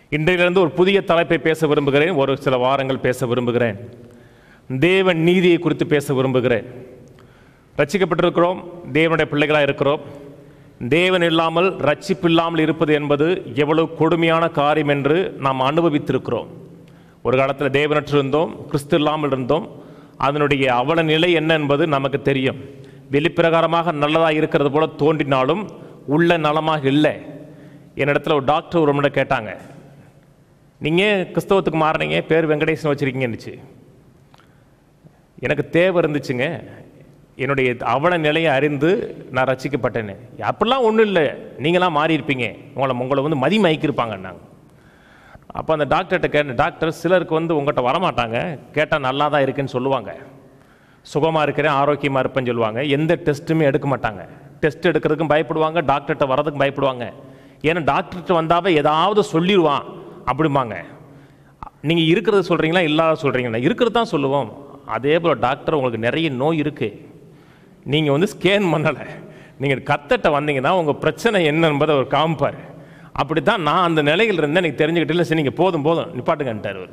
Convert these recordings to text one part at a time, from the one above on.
இன்றையிலிருந்து ஒரு புதிய தலைப்பை பேச விரும்புகிறேன் ஒரு சில வாரங்கள் பேச விரும்புகிறேன் தேவன் நீதியை குறித்து பேச விரும்புகிறேன் ரட்சிக்கப்பட்டிருக்கிறோம் தேவனுடைய பிள்ளைகளாக இருக்கிறோம் தேவன் இல்லாமல் ரட்சிப்பு இல்லாமல் இருப்பது என்பது எவ்வளவு கொடுமையான காரியம் என்று நாம் அனுபவித்திருக்கிறோம் ஒரு காலத்தில் தேவனற்று இருந்தோம் கிறிஸ்து இல்லாமல் இருந்தோம் அதனுடைய அவல நிலை என்ன என்பது நமக்கு தெரியும் வெளிப்பிரகாரமாக நல்லதாக இருக்கிறது போல தோன்றினாலும் உள்ள நலமாக இல்லை என்னிடத்துல ஒரு டாக்டர் ஒரு முறை கேட்டாங்க நீங்கள் கிறிஸ்தவத்துக்கு மாறினீங்க பேர் வெங்கடேசன் வச்சுருக்கீங்கன்னுச்சு எனக்கு தேவை இருந்துச்சுங்க என்னுடைய அவல நிலையை அறிந்து நான் ரசிக்கப்பட்டேன்னு அப்படிலாம் ஒன்றும் இல்லை நீங்களாம் மாறி இருப்பீங்க உங்களை உங்களை வந்து மதி மயக்கிருப்பாங்கன்னாங்க அப்போ அந்த டாக்டர்கிட்ட கேட்ட டாக்டர் சிலருக்கு வந்து உங்கள்கிட்ட வரமாட்டாங்க கேட்டால் நல்லா தான் இருக்குன்னு சொல்லுவாங்க சுகமாக இருக்கிறேன் ஆரோக்கியமாக இருப்பேன்னு சொல்லுவாங்க எந்த டெஸ்ட்டுமே எடுக்க மாட்டாங்க டெஸ்ட் எடுக்கிறதுக்கும் பயப்படுவாங்க டாக்டர்கிட்ட வரதுக்கும் பயப்படுவாங்க ஏன்னா டாக்டர்கிட்ட வந்தாவே ஏதாவது சொல்லிடுவான் அப்படிம்பாங்க நீங்கள் இருக்கிறது சொல்கிறீங்களா இல்லாத சொல்கிறீங்களா இருக்கிறது தான் சொல்லுவோம் அதே போல் டாக்டர் உங்களுக்கு நிறைய நோய் இருக்குது நீங்கள் வந்து ஸ்கேன் பண்ணலை நீங்கள் கத்தட்ட வந்தீங்கன்னா உங்கள் பிரச்சனை என்ன என்பதை அவர் காமிப்பார் அப்படி தான் நான் அந்த நிலையில் இருந்தேன் எனக்கு தெரிஞ்சுக்கிட்டு இல்லை சரி நீங்கள் போதும் போதும் நிப்பாட்டுங்கன்ட்டார் அவர்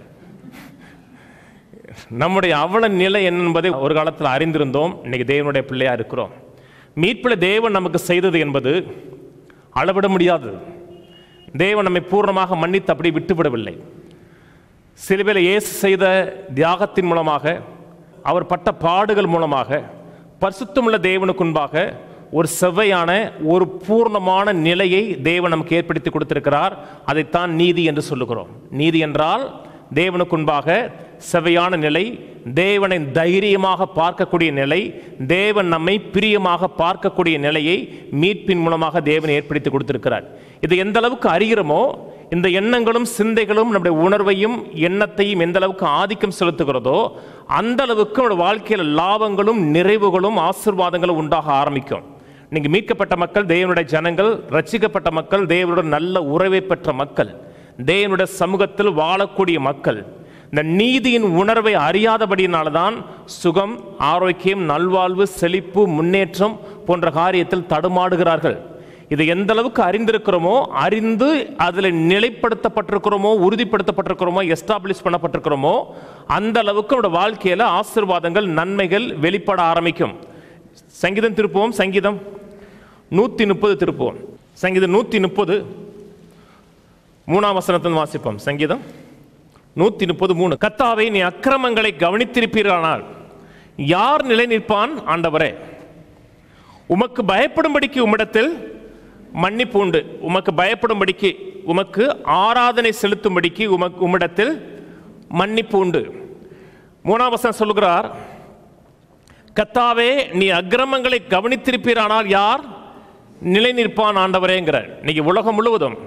நம்முடைய அவல நிலை என்ன என்பதை ஒரு காலத்தில் அறிந்திருந்தோம் இன்னைக்கு தேவனுடைய பிள்ளையா இருக்கிறோம் மீட்பில் தேவன் நமக்கு செய்தது என்பது அளவிட முடியாது தேவன் நம்மை பூர்ணமாக மன்னித்து அப்படி விட்டுவிடவில்லை சிலுவையில் இயேசு செய்த தியாகத்தின் மூலமாக அவர் பட்ட பாடுகள் மூலமாக பரிசுத்தமுள்ள தேவனுக்கு முன்பாக ஒரு செவ்வையான ஒரு பூர்ணமான நிலையை தேவன் நமக்கு ஏற்படுத்தி கொடுத்திருக்கிறார் அதைத்தான் நீதி என்று சொல்லுகிறோம் நீதி என்றால் தேவனுக்கு முன்பாக செவையான நிலை தேவனை தைரியமாக பார்க்கக்கூடிய நிலை தேவன் நம்மை பிரியமாக பார்க்கக்கூடிய நிலையை மீட்பின் மூலமாக தேவன் ஏற்படுத்தி கொடுத்திருக்கிறார் இது எந்த அளவுக்கு அறிகிறோமோ இந்த எண்ணங்களும் சிந்தைகளும் நம்முடைய உணர்வையும் எண்ணத்தையும் எந்த அளவுக்கு ஆதிக்கம் செலுத்துகிறதோ அந்த அளவுக்கு நம்முடைய வாழ்க்கையில் லாபங்களும் நிறைவுகளும் ஆசிர்வாதங்களும் உண்டாக ஆரம்பிக்கும் நீங்க மீட்கப்பட்ட மக்கள் தேவனுடைய ஜனங்கள் ரட்சிக்கப்பட்ட மக்கள் தேவனுடைய நல்ல உறவை பெற்ற மக்கள் தேவனுடைய சமூகத்தில் வாழக்கூடிய மக்கள் இந்த நீதியின் உணர்வை அறியாதபடியினால தான் சுகம் ஆரோக்கியம் நல்வாழ்வு செழிப்பு முன்னேற்றம் போன்ற காரியத்தில் தடுமாடுகிறார்கள் இது எந்த அளவுக்கு அறிந்திருக்கிறோமோ அறிந்து அதில் நிலைப்படுத்தப்பட்டிருக்கிறோமோ உறுதிப்படுத்தப்பட்டிருக்கிறோமோ எஸ்டாப்ளிஷ் பண்ணப்பட்டிருக்கிறோமோ அந்த அளவுக்கு நம்முடைய வாழ்க்கையில் ஆசிர்வாதங்கள் நன்மைகள் வெளிப்பட ஆரம்பிக்கும் சங்கீதம் திருப்புவோம் சங்கீதம் நூற்றி முப்பது திருப்புவோம் சங்கீதம் நூற்றி முப்பது மூணாம் வசனத்தில் வாசிப்போம் சங்கீதம் நூற்றி முப்பது மூணு கத்தாவை நீ அக்கிரமங்களை கவனித்திருப்பீர்களானால் யார் நிலை நிற்பான் ஆண்டவரே உமக்கு பயப்படும்படிக்கு உம்மிடத்தில் மன்னிப்பு உண்டு உமக்கு பயப்படும்படிக்கு உமக்கு ஆராதனை செலுத்தும்படிக்கு உமக்கு உம்மிடத்தில் மன்னிப்பு உண்டு மூணாம் வசனம் சொல்லுகிறார் கத்தாவே நீ அக்கிரமங்களை கவனித்திருப்பீரானால் யார் நிலை நிற்பான் ஆண்டவரேங்கிறார் இன்னைக்கு உலகம் முழுவதும்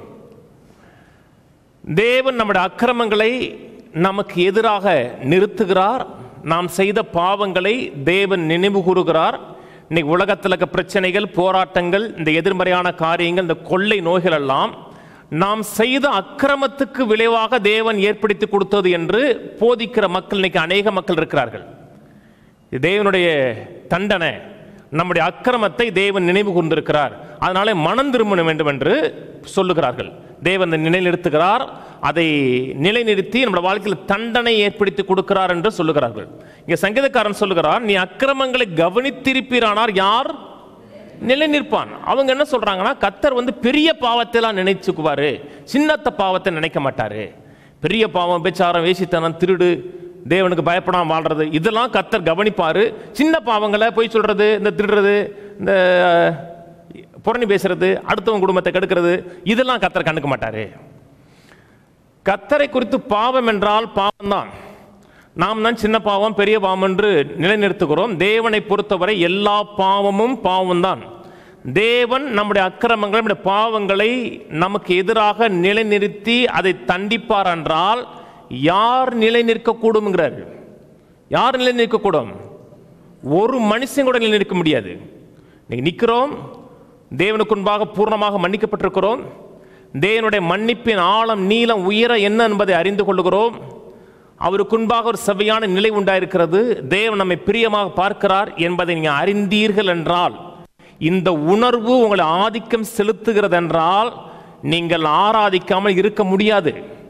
தேவன் நம்முடைய அக்கிரமங்களை நமக்கு எதிராக நிறுத்துகிறார் நாம் செய்த பாவங்களை தேவன் நினைவு கூறுகிறார் இன்னைக்கு உலகத்தில் இருக்க பிரச்சனைகள் போராட்டங்கள் இந்த எதிர்மறையான காரியங்கள் இந்த கொள்ளை நோய்கள் எல்லாம் நாம் செய்த அக்கிரமத்துக்கு விளைவாக தேவன் ஏற்படுத்தி கொடுத்தது என்று போதிக்கிற மக்கள் இன்னைக்கு அநேக மக்கள் இருக்கிறார்கள் இது தேவனுடைய தண்டனை நம்முடைய அக்கிரமத்தை தேவன் நினைவு கூர்ந்திருக்கிறார் அதனாலே மனம் திரும்ப வேண்டும் என்று சொல்லுகிறார்கள் தேவன் அதை நிலைநிறுத்துகிறார் அதை நிலைநிறுத்தி நம்முடைய வாழ்க்கையில் தண்டனை ஏற்படுத்தி கொடுக்கிறார் என்று சொல்லுகிறார்கள் இங்கே சங்கீதக்காரன் சொல்லுகிறார் நீ அக்கிரமங்களை கவனித்திருப்பீரானார் யார் நிலை நிற்பான் அவங்க என்ன சொல்றாங்கன்னா கத்தர் வந்து பெரிய பாவத்தைலாம் நினைச்சுக்குவாரு சின்னத்த பாவத்தை நினைக்க மாட்டாரு பெரிய பாவம் பேச்சாரம் வேசித்தனம் திருடு தேவனுக்கு பயப்படாம வாழ்றது இதெல்லாம் கத்தர் கவனிப்பாரு சின்ன பாவங்களை போய் சொல்றது இந்த திருடுறது இந்த அஹ், புரணி பேசுறது அடுத்தவங்க குடும்பத்தை கெடுக்கிறது இதெல்லாம் கத்தர் கண்டுக்க மாட்டாரு கத்தரை குறித்து பாவம் என்றால் பாவம்தான் நாம் தான் சின்ன பாவம் பெரிய பாவம் என்று நிலைநிறுத்துகிறோம் தேவனை பொறுத்தவரை எல்லா பாவமும் பாவம்தான் தேவன் நம்முடைய அக்கிரமங்களை நம்முடைய பாவங்களை நமக்கு எதிராக நிலைநிறுத்தி அதை தண்டிப்பார் என்றால் யார் நிலை நிற்கக்கூடும்ங்கிறார் யார் நிலை நிற்கக்கூடும் ஒரு மனுஷன் கூட நிலை நிற்க முடியாது இன்னைக்கு நிற்கிறோம் தேவனுக்கு முன்பாக பூர்ணமாக மன்னிக்கப்பட்டிருக்கிறோம் தேவனுடைய மன்னிப்பின் ஆழம் நீளம் உயர என்ன என்பதை அறிந்து கொள்ளுகிறோம் அவருக்கு முன்பாக ஒரு செவ்வையான நிலை உண்டாயிருக்கிறது தேவன் நம்மை பிரியமாக பார்க்கிறார் என்பதை நீங்கள் அறிந்தீர்கள் என்றால் இந்த உணர்வு உங்களை ஆதிக்கம் செலுத்துகிறது என்றால் நீங்கள் ஆராதிக்காமல் இருக்க முடியாது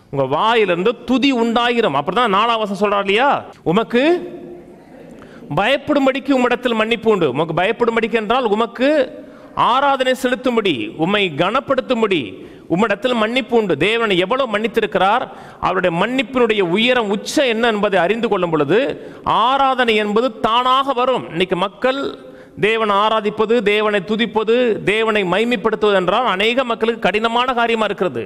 உங்க வாயிலிருந்து துதி உண்டாயிரும் அப்படிதான் நாலாவசம் சொல்றார் இல்லையா உமக்கு பயப்படும்படிக்கு உம்மிடத்தில் மன்னிப்பு உண்டு உமக்கு பயப்படும்படிக்கு என்றால் உமக்கு ஆராதனை செலுத்தும்படி உம்மை கனப்படுத்தும்படி உம்மிடத்தில் மன்னிப்பு உண்டு தேவனை எவ்வளவு மன்னித்திருக்கிறார் அவருடைய மன்னிப்பினுடைய உயரம் உச்சம் என்ன என்பதை அறிந்து கொள்ளும் பொழுது ஆராதனை என்பது தானாக வரும் இன்னைக்கு மக்கள் தேவனை ஆராதிப்பது தேவனை துதிப்பது தேவனை மைமைப்படுத்துவது என்றால் அநேக மக்களுக்கு கடினமான காரியமா இருக்கிறது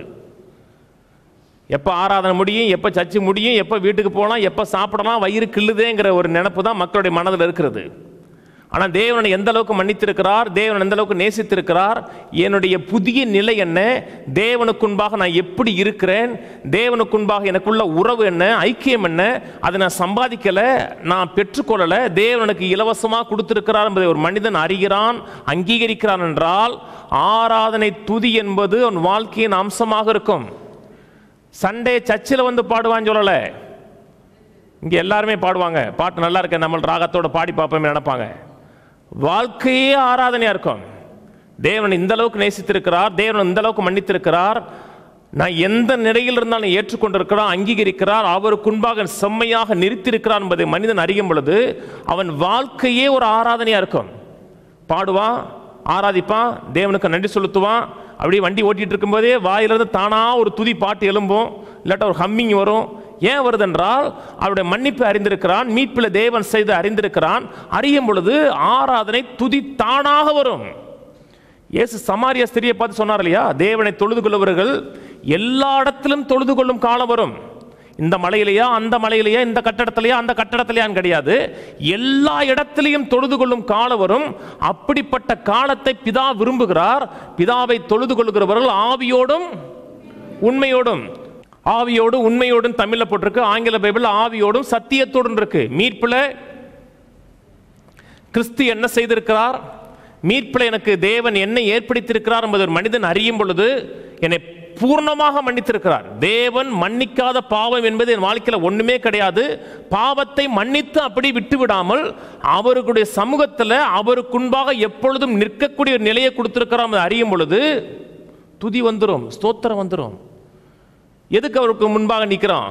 எப்போ ஆராதனை முடியும் எப்போ சர்ச்சு முடியும் எப்போ வீட்டுக்கு போகலாம் எப்போ சாப்பிடலாம் வயிறு கிள்ளுதேங்கிற ஒரு நினப்பு தான் மக்களுடைய மனதில் இருக்கிறது ஆனால் தேவனை எந்த அளவுக்கு மன்னித்திருக்கிறார் தேவன் எந்த அளவுக்கு நேசித்திருக்கிறார் என்னுடைய புதிய நிலை என்ன தேவனுக்குன்பாக நான் எப்படி இருக்கிறேன் தேவனுக்குன்பாக எனக்குள்ள உறவு என்ன ஐக்கியம் என்ன அதை நான் சம்பாதிக்கலை நான் பெற்றுக்கொள்ளலை தேவனுக்கு இலவசமாக கொடுத்திருக்கிறார் என்பதை ஒரு மனிதன் அறிகிறான் அங்கீகரிக்கிறான் என்றால் ஆராதனை துதி என்பது அவன் வாழ்க்கையின் அம்சமாக இருக்கும் சண்டே சர்ச்சில் வந்து பாடுவான்னு சொல்லலை இங்கே எல்லாருமே பாடுவாங்க பாட்டு நல்லா இருக்க நம்ம ராகத்தோட பாடி பார்ப்போமே நினைப்பாங்க வாழ்க்கையே ஆராதனையாக இருக்கும் தேவன் இந்த அளவுக்கு நேசித்திருக்கிறார் தேவன் இந்த அளவுக்கு மன்னித்திருக்கிறார் நான் எந்த நிலையில் இருந்தாலும் ஏற்றுக்கொண்டிருக்கிறான் அங்கீகரிக்கிறார் அவருக்கு முன்பாக செம்மையாக நிறுத்தியிருக்கிறார் என்பதை மனிதன் அறியும் பொழுது அவன் வாழ்க்கையே ஒரு ஆராதனையாக இருக்கும் பாடுவான் ஆராதிப்பான் தேவனுக்கு நன்றி செலுத்துவான் அப்படியே வண்டி ஓட்டிட்டு இருக்கும்போதே வாயிலிருந்து தானா ஒரு துதி பாட்டு எழும்பும் இல்லாட்டா ஒரு ஹம்மிங் வரும் ஏன் வருதென்றால் அவருடைய மன்னிப்பு அறிந்திருக்கிறான் மீட்பில் தேவன் செய்து அறிந்திருக்கிறான் அறியும் பொழுது ஆராதனை துதி தானாக வரும் இயேசு சமாரிய ஸ்திரியை பார்த்து சொன்னார் இல்லையா தேவனை தொழுது கொள்பவர்கள் எல்லா இடத்திலும் தொழுது கொள்ளும் காலம் வரும் இந்த மலையிலையா அந்த மலையிலையா இந்த கட்டடத்திலையா அந்த கட்டடத்திலையான்னு கிடையாது எல்லா இடத்திலையும் தொழுது கொள்ளும் காலம் வரும் அப்படிப்பட்ட காலத்தை பிதா விரும்புகிறார் பிதாவை தொழுது கொள்கிறவர்கள் ஆவியோடும் உண்மையோடும் ஆவியோடு உண்மையோடும் தமிழ்ல போட்டிருக்கு ஆங்கில பைபிள் ஆவியோடும் சத்தியத்தோடும் இருக்கு மீட்புல கிறிஸ்து என்ன செய்திருக்கிறார் மீட்பில் எனக்கு தேவன் என்ன ஏற்படுத்தியிருக்கிறார் என்பது ஒரு மனிதன் அறியும் பொழுது என்னை பூர்ணமாக மன்னித்திருக்கிறார் தேவன் மன்னிக்காத பாவம் என்பது என் வாழ்க்கையில் ஒண்ணுமே கிடையாது பாவத்தை மன்னித்து அப்படி விட்டு விடாமல் அவருடைய சமூகத்தில் அவருக்குன்பாக எப்பொழுதும் நிற்கக்கூடிய ஒரு நிலையை கொடுத்திருக்கிறார் என்பதை அறியும் பொழுது துதி வந்துடும் ஸ்தோத்திரம் வந்துடும் எதுக்கு அவருக்கு முன்பாக நிற்கிறான்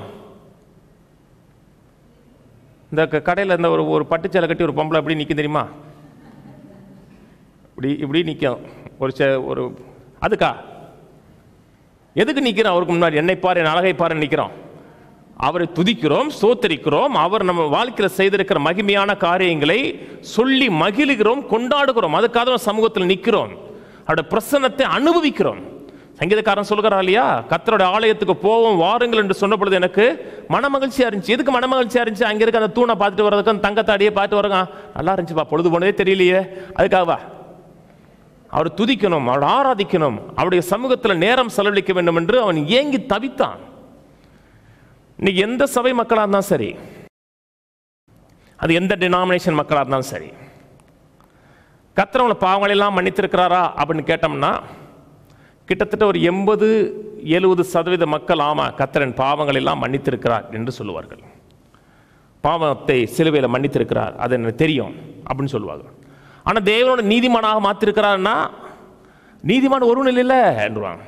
இந்த க- கடையில் இந்த ஒரு ஒரு பட்டுச்சேலை கட்டி ஒரு பொம்பளை எப்படி நிற்கும் தெரியுமா இப்படி இப்படி நிற்கும் ஒரு சே ஒரு அதுக்கா எதுக்கு நிற்கிறோம் அவருக்கு முன்னாடி என்னை பாரு என் அழகை பாரு நிற்கிறோம் அவரை துதிக்கிறோம் சோத்தரிக்கிறோம் அவர் நம்ம வாழ்க்கையில் செய்திருக்கிற மகிமையான காரியங்களை சொல்லி மகிழுகிறோம் கொண்டாடுகிறோம் அதுக்காக நம்ம சமூகத்தில் நிற்கிறோம் அவருடைய பிரசன்னத்தை அனுபவிக்கிறோம் சங்கீதக்காரன் சொல்கிறார் இல்லையா கத்தரோட ஆலயத்துக்கு போவோம் வாருங்கள் என்று சொன்ன பொழுது எனக்கு மன மகிழ்ச்சியா இருந்துச்சு எதுக்கு மன மகிழ்ச்சியா இருந்துச்சு அங்க இருக்க அந்த தூணை பார்த்துட்டு வர்றதுக்கு அந்த தங்கத்தாடியே பார்த்து வரங்க நல்லா இருந்துச்சுப்பா பொழுது போனதே தெரியலையே அதுக்காகவா அவர் துதிக்கணும் அவர் ஆராதிக்கணும் அவருடைய சமூகத்தில் நேரம் செலவழிக்க வேண்டும் என்று அவன் ஏங்கி தவித்தான் இன்னைக்கு எந்த சபை மக்களாக இருந்தாலும் சரி அது எந்த டினாமினேஷன் மக்களாக இருந்தாலும் சரி கத்திரவங்களை பாவங்களை எல்லாம் மன்னித்திருக்கிறாரா அப்படின்னு கேட்டோம்னா கிட்டத்தட்ட ஒரு எண்பது எழுபது சதவீத மக்கள் ஆமா கத்திரன் பாவங்கள் எல்லாம் மன்னித்திருக்கிறார் என்று சொல்லுவார்கள் பாவத்தை சிலுவையில் மன்னித்திருக்கிறார் அது எனக்கு தெரியும் அப்படின்னு சொல்லுவாங்க ஆனால் தேவனோட நீதிமானாக மாற்றிருக்கிறார்னா நீதிமான் ஒருவன் இல்லை என்றுவாங்க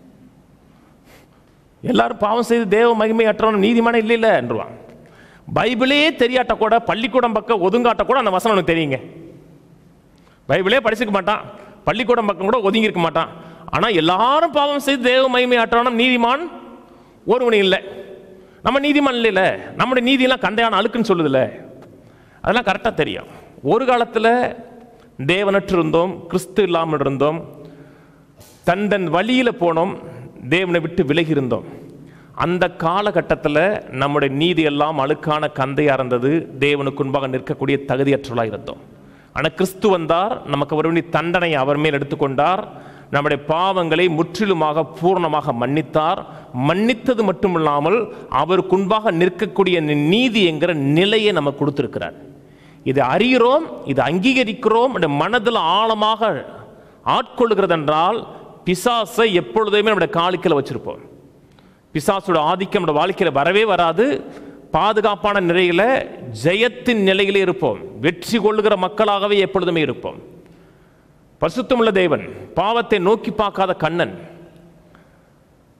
எல்லாரும் பாவம் செய்து தேவ மகிமை அற்றவன் நீதிமான இல்லை இல்லை என்றுவாங்க பைபிளே தெரியாட்ட கூட பள்ளிக்கூடம் பக்கம் ஒதுங்காட்ட கூட அந்த வசனம் உனக்கு தெரியுங்க பைபிளே படிச்சுக்க மாட்டான் பள்ளிக்கூடம் பக்கம் கூட ஒதுங்கி இருக்க மாட்டான் ஆனால் எல்லாரும் பாவம் செய்து தேவ மகிமை அற்றவனும் நீதிமான் ஒருவனும் இல்லை நம்ம நீதிமான் இல்லைல்ல நம்முடைய நீதியெல்லாம் கந்தையான அழுக்குன்னு சொல்லுதுல்ல அதெல்லாம் கரெக்டாக தெரியும் ஒரு காலத்தில் தேவனற்று இருந்தோம் கிறிஸ்து இல்லாமல் இருந்தோம் தன் தன் வழியில் போனோம் தேவனை விட்டு விலகி இருந்தோம் அந்த காலகட்டத்தில் நம்முடைய நீதி எல்லாம் அழுக்கான கந்தையாக இருந்தது தேவனுக்கு முன்பாக நிற்கக்கூடிய தகுதியற்றலாக இருந்தோம் ஆனால் கிறிஸ்து வந்தார் நமக்கு வர வேண்டிய தண்டனை அவர் மேல் எடுத்துக்கொண்டார் நம்முடைய பாவங்களை முற்றிலுமாக பூர்ணமாக மன்னித்தார் மன்னித்தது மட்டுமில்லாமல் அவருக்கு முன்பாக நிற்கக்கூடிய நீதி என்கிற நிலையை நமக்கு கொடுத்திருக்கிறார் இதை அறிகிறோம் இதை அங்கீகரிக்கிறோம் நம்முடைய மனதில் ஆழமாக ஆட்கொள்கிறது என்றால் பிசாசை எப்பொழுதுமே நம்முடைய காலிக்கில் வச்சிருப்போம் பிசாசோட ஆதிக்கம் நம்முடைய வாழ்க்கையில் வரவே வராது பாதுகாப்பான நிலையில ஜெயத்தின் நிலையிலே இருப்போம் வெற்றி கொள்ளுகிற மக்களாகவே எப்பொழுதுமே இருப்போம் பரிசுத்தமுள்ள தேவன் பாவத்தை நோக்கி பார்க்காத கண்ணன்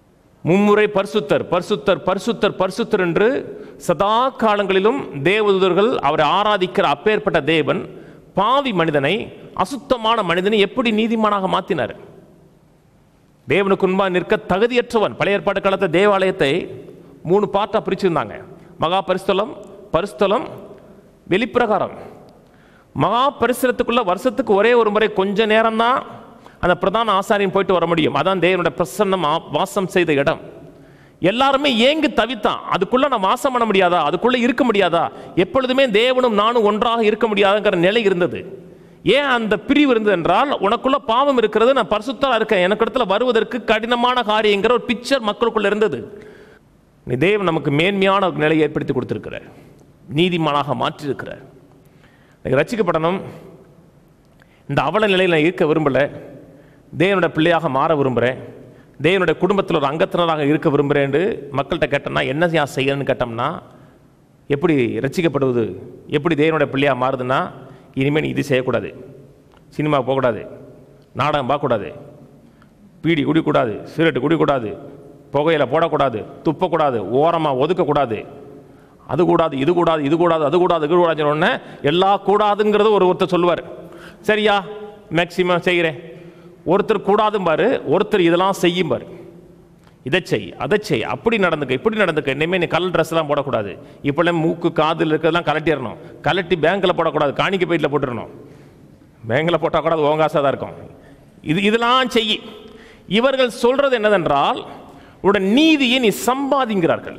மும்முறை பரிசுத்தர் பரிசுத்தர் பரிசுத்தர் பரிசுத்தர் என்று சதா காலங்களிலும் தேவதூதர்கள் அவரை ஆராதிக்கிற அப்பேற்பட்ட தேவன் பாவி மனிதனை அசுத்தமான மனிதனை எப்படி நீதிமானாக மாற்றினார் தேவனுக்கு முன்பாக நிற்க தகுதியற்றவன் பழைய ஏற்பாடு காலத்த தேவாலயத்தை மூணு பார்ட்டாக பிரிச்சிருந்தாங்க மகா பரிசுத்தலம் பரிசுத்தலம் வெளிப்பிரகாரம் மகா பரிசுரத்துக்குள்ள வருஷத்துக்கு ஒரே ஒரு முறை கொஞ்ச நேரம்தான் அந்த பிரதான ஆசாரியன் போயிட்டு வர முடியும் அதான் தேவனுடைய பிரசன்னம் ஆ- வாசம் செய்த இடம் எல்லாருமே ஏங்கி தவித்தான் அதுக்குள்ள நான் வாசம் பண்ண முடியாதா அதுக்குள்ள இருக்க முடியாதா எப்பொழுதுமே தேவனும் நானும் ஒன்றாக இருக்க முடியாதுங்கிற நிலை இருந்தது ஏன் அந்த பிரிவு இருந்தது என்றால் உனக்குள்ள பாவம் இருக்கிறது நான் பரிசுத்தா இருக்கேன் எனக்கு இடத்துல வருவதற்கு கடினமான காரியங்கிற ஒரு பிக்சர் மக்களுக்குள்ள இருந்தது நீ தேவன் நமக்கு மேன்மையான ஒரு நிலையை ஏற்படுத்தி கொடுத்திருக்கிறார் நீதிமானாக மாற்றியிருக்கிறார் எனக்கு ரட்சிக்கப்படணும் இந்த அவல நிலையில் நான் இருக்க விரும்பலை தேவனுடைய பிள்ளையாக மாற விரும்புகிறேன் தேவனுடைய குடும்பத்தில் ஒரு அங்கத்தினராக இருக்க விரும்புகிறேன் மக்கள்கிட்ட கேட்டோம்னா என்ன ஏன் செய்யணும்னு கேட்டோம்னா எப்படி ரட்சிக்கப்படுவது எப்படி தேவனுடைய பிள்ளையாக மாறுதுன்னா இனிமேல் நீ இது செய்யக்கூடாது சினிமா போகக்கூடாது நாடகம் பார்க்கக்கூடாது பீடி குடிக்கூடாது சிகரெட்டு குடிக்கூடாது புகையில போடக்கூடாது துப்பக்கூடாது ஓரமாக ஒதுக்கக்கூடாது அது கூடாது இது கூடாது இது கூடாது அது கூடாது இது கூடாதுன்னு உடனே எல்லா கூடாதுங்கிறது ஒரு ஒருத்தர் சொல்லுவார் சரியா மேக்சிமம் செய்கிறேன் ஒருத்தர் கூடாதும் பாரு ஒருத்தர் இதெல்லாம் செய்யும் பாரு இதை செய் அதை செய் அப்படி நடந்துக்க இப்படி நடந்துக்க இனிமேல் நீ கலர் ட்ரெஸ்லாம் போடக்கூடாது இப்போல்லாம் மூக்கு காதில் இருக்கிறதெல்லாம் கலட்டிடணும் கலட்டி பேங்க்கில் போடக்கூடாது காணிக்க போயிட்டில் போட்டுடணும் பேங்கில் போட்டால் கூட அது ஓங்காசாக தான் இருக்கும் இது இதெல்லாம் செய் இவர்கள் சொல்றது என்னதென்றால் உட நீதியை நீ சம்பாதிங்கிறார்கள்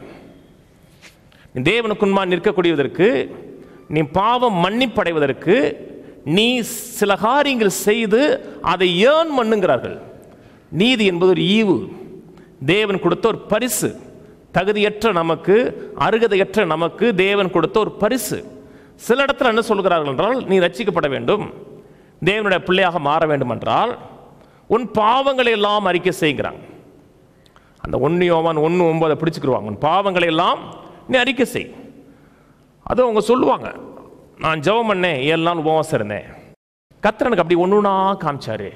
நீ தேவனுக்குன்மா நிற்கக்கூடியதற்கு நீ பாவம் மன்னிப்படைவதற்கு நீ சில காரியங்கள் செய்து அதை ஏர்ன் பண்ணுங்கிறார்கள் நீதி என்பது ஒரு ஈவு தேவன் கொடுத்த ஒரு பரிசு தகுதியற்ற நமக்கு அருகதையற்ற நமக்கு தேவன் கொடுத்த ஒரு பரிசு சில இடத்துல என்ன சொல்கிறார்கள் என்றால் நீ ரட்சிக்கப்பட வேண்டும் தேவனுடைய பிள்ளையாக மாற வேண்டும் என்றால் உன் பாவங்களை எல்லாம் அறிக்கை செய்கிறாங்க அந்த ஒன்று யோவான் ஒன்று ஒன்பதை பிடிச்சுக்கிடுவாங்க உன் பாவங்களை எல்லாம் நீ அறிக்கை செய் அது அவங்க சொல்லுவாங்க நான் ஜெபம் பண்ணேன் ஏழு நாள் உபவாசம் இருந்தேன் கர்த்தர் எனக்கு அப்படி ஒன்று ஒன்றா காமிச்சாரு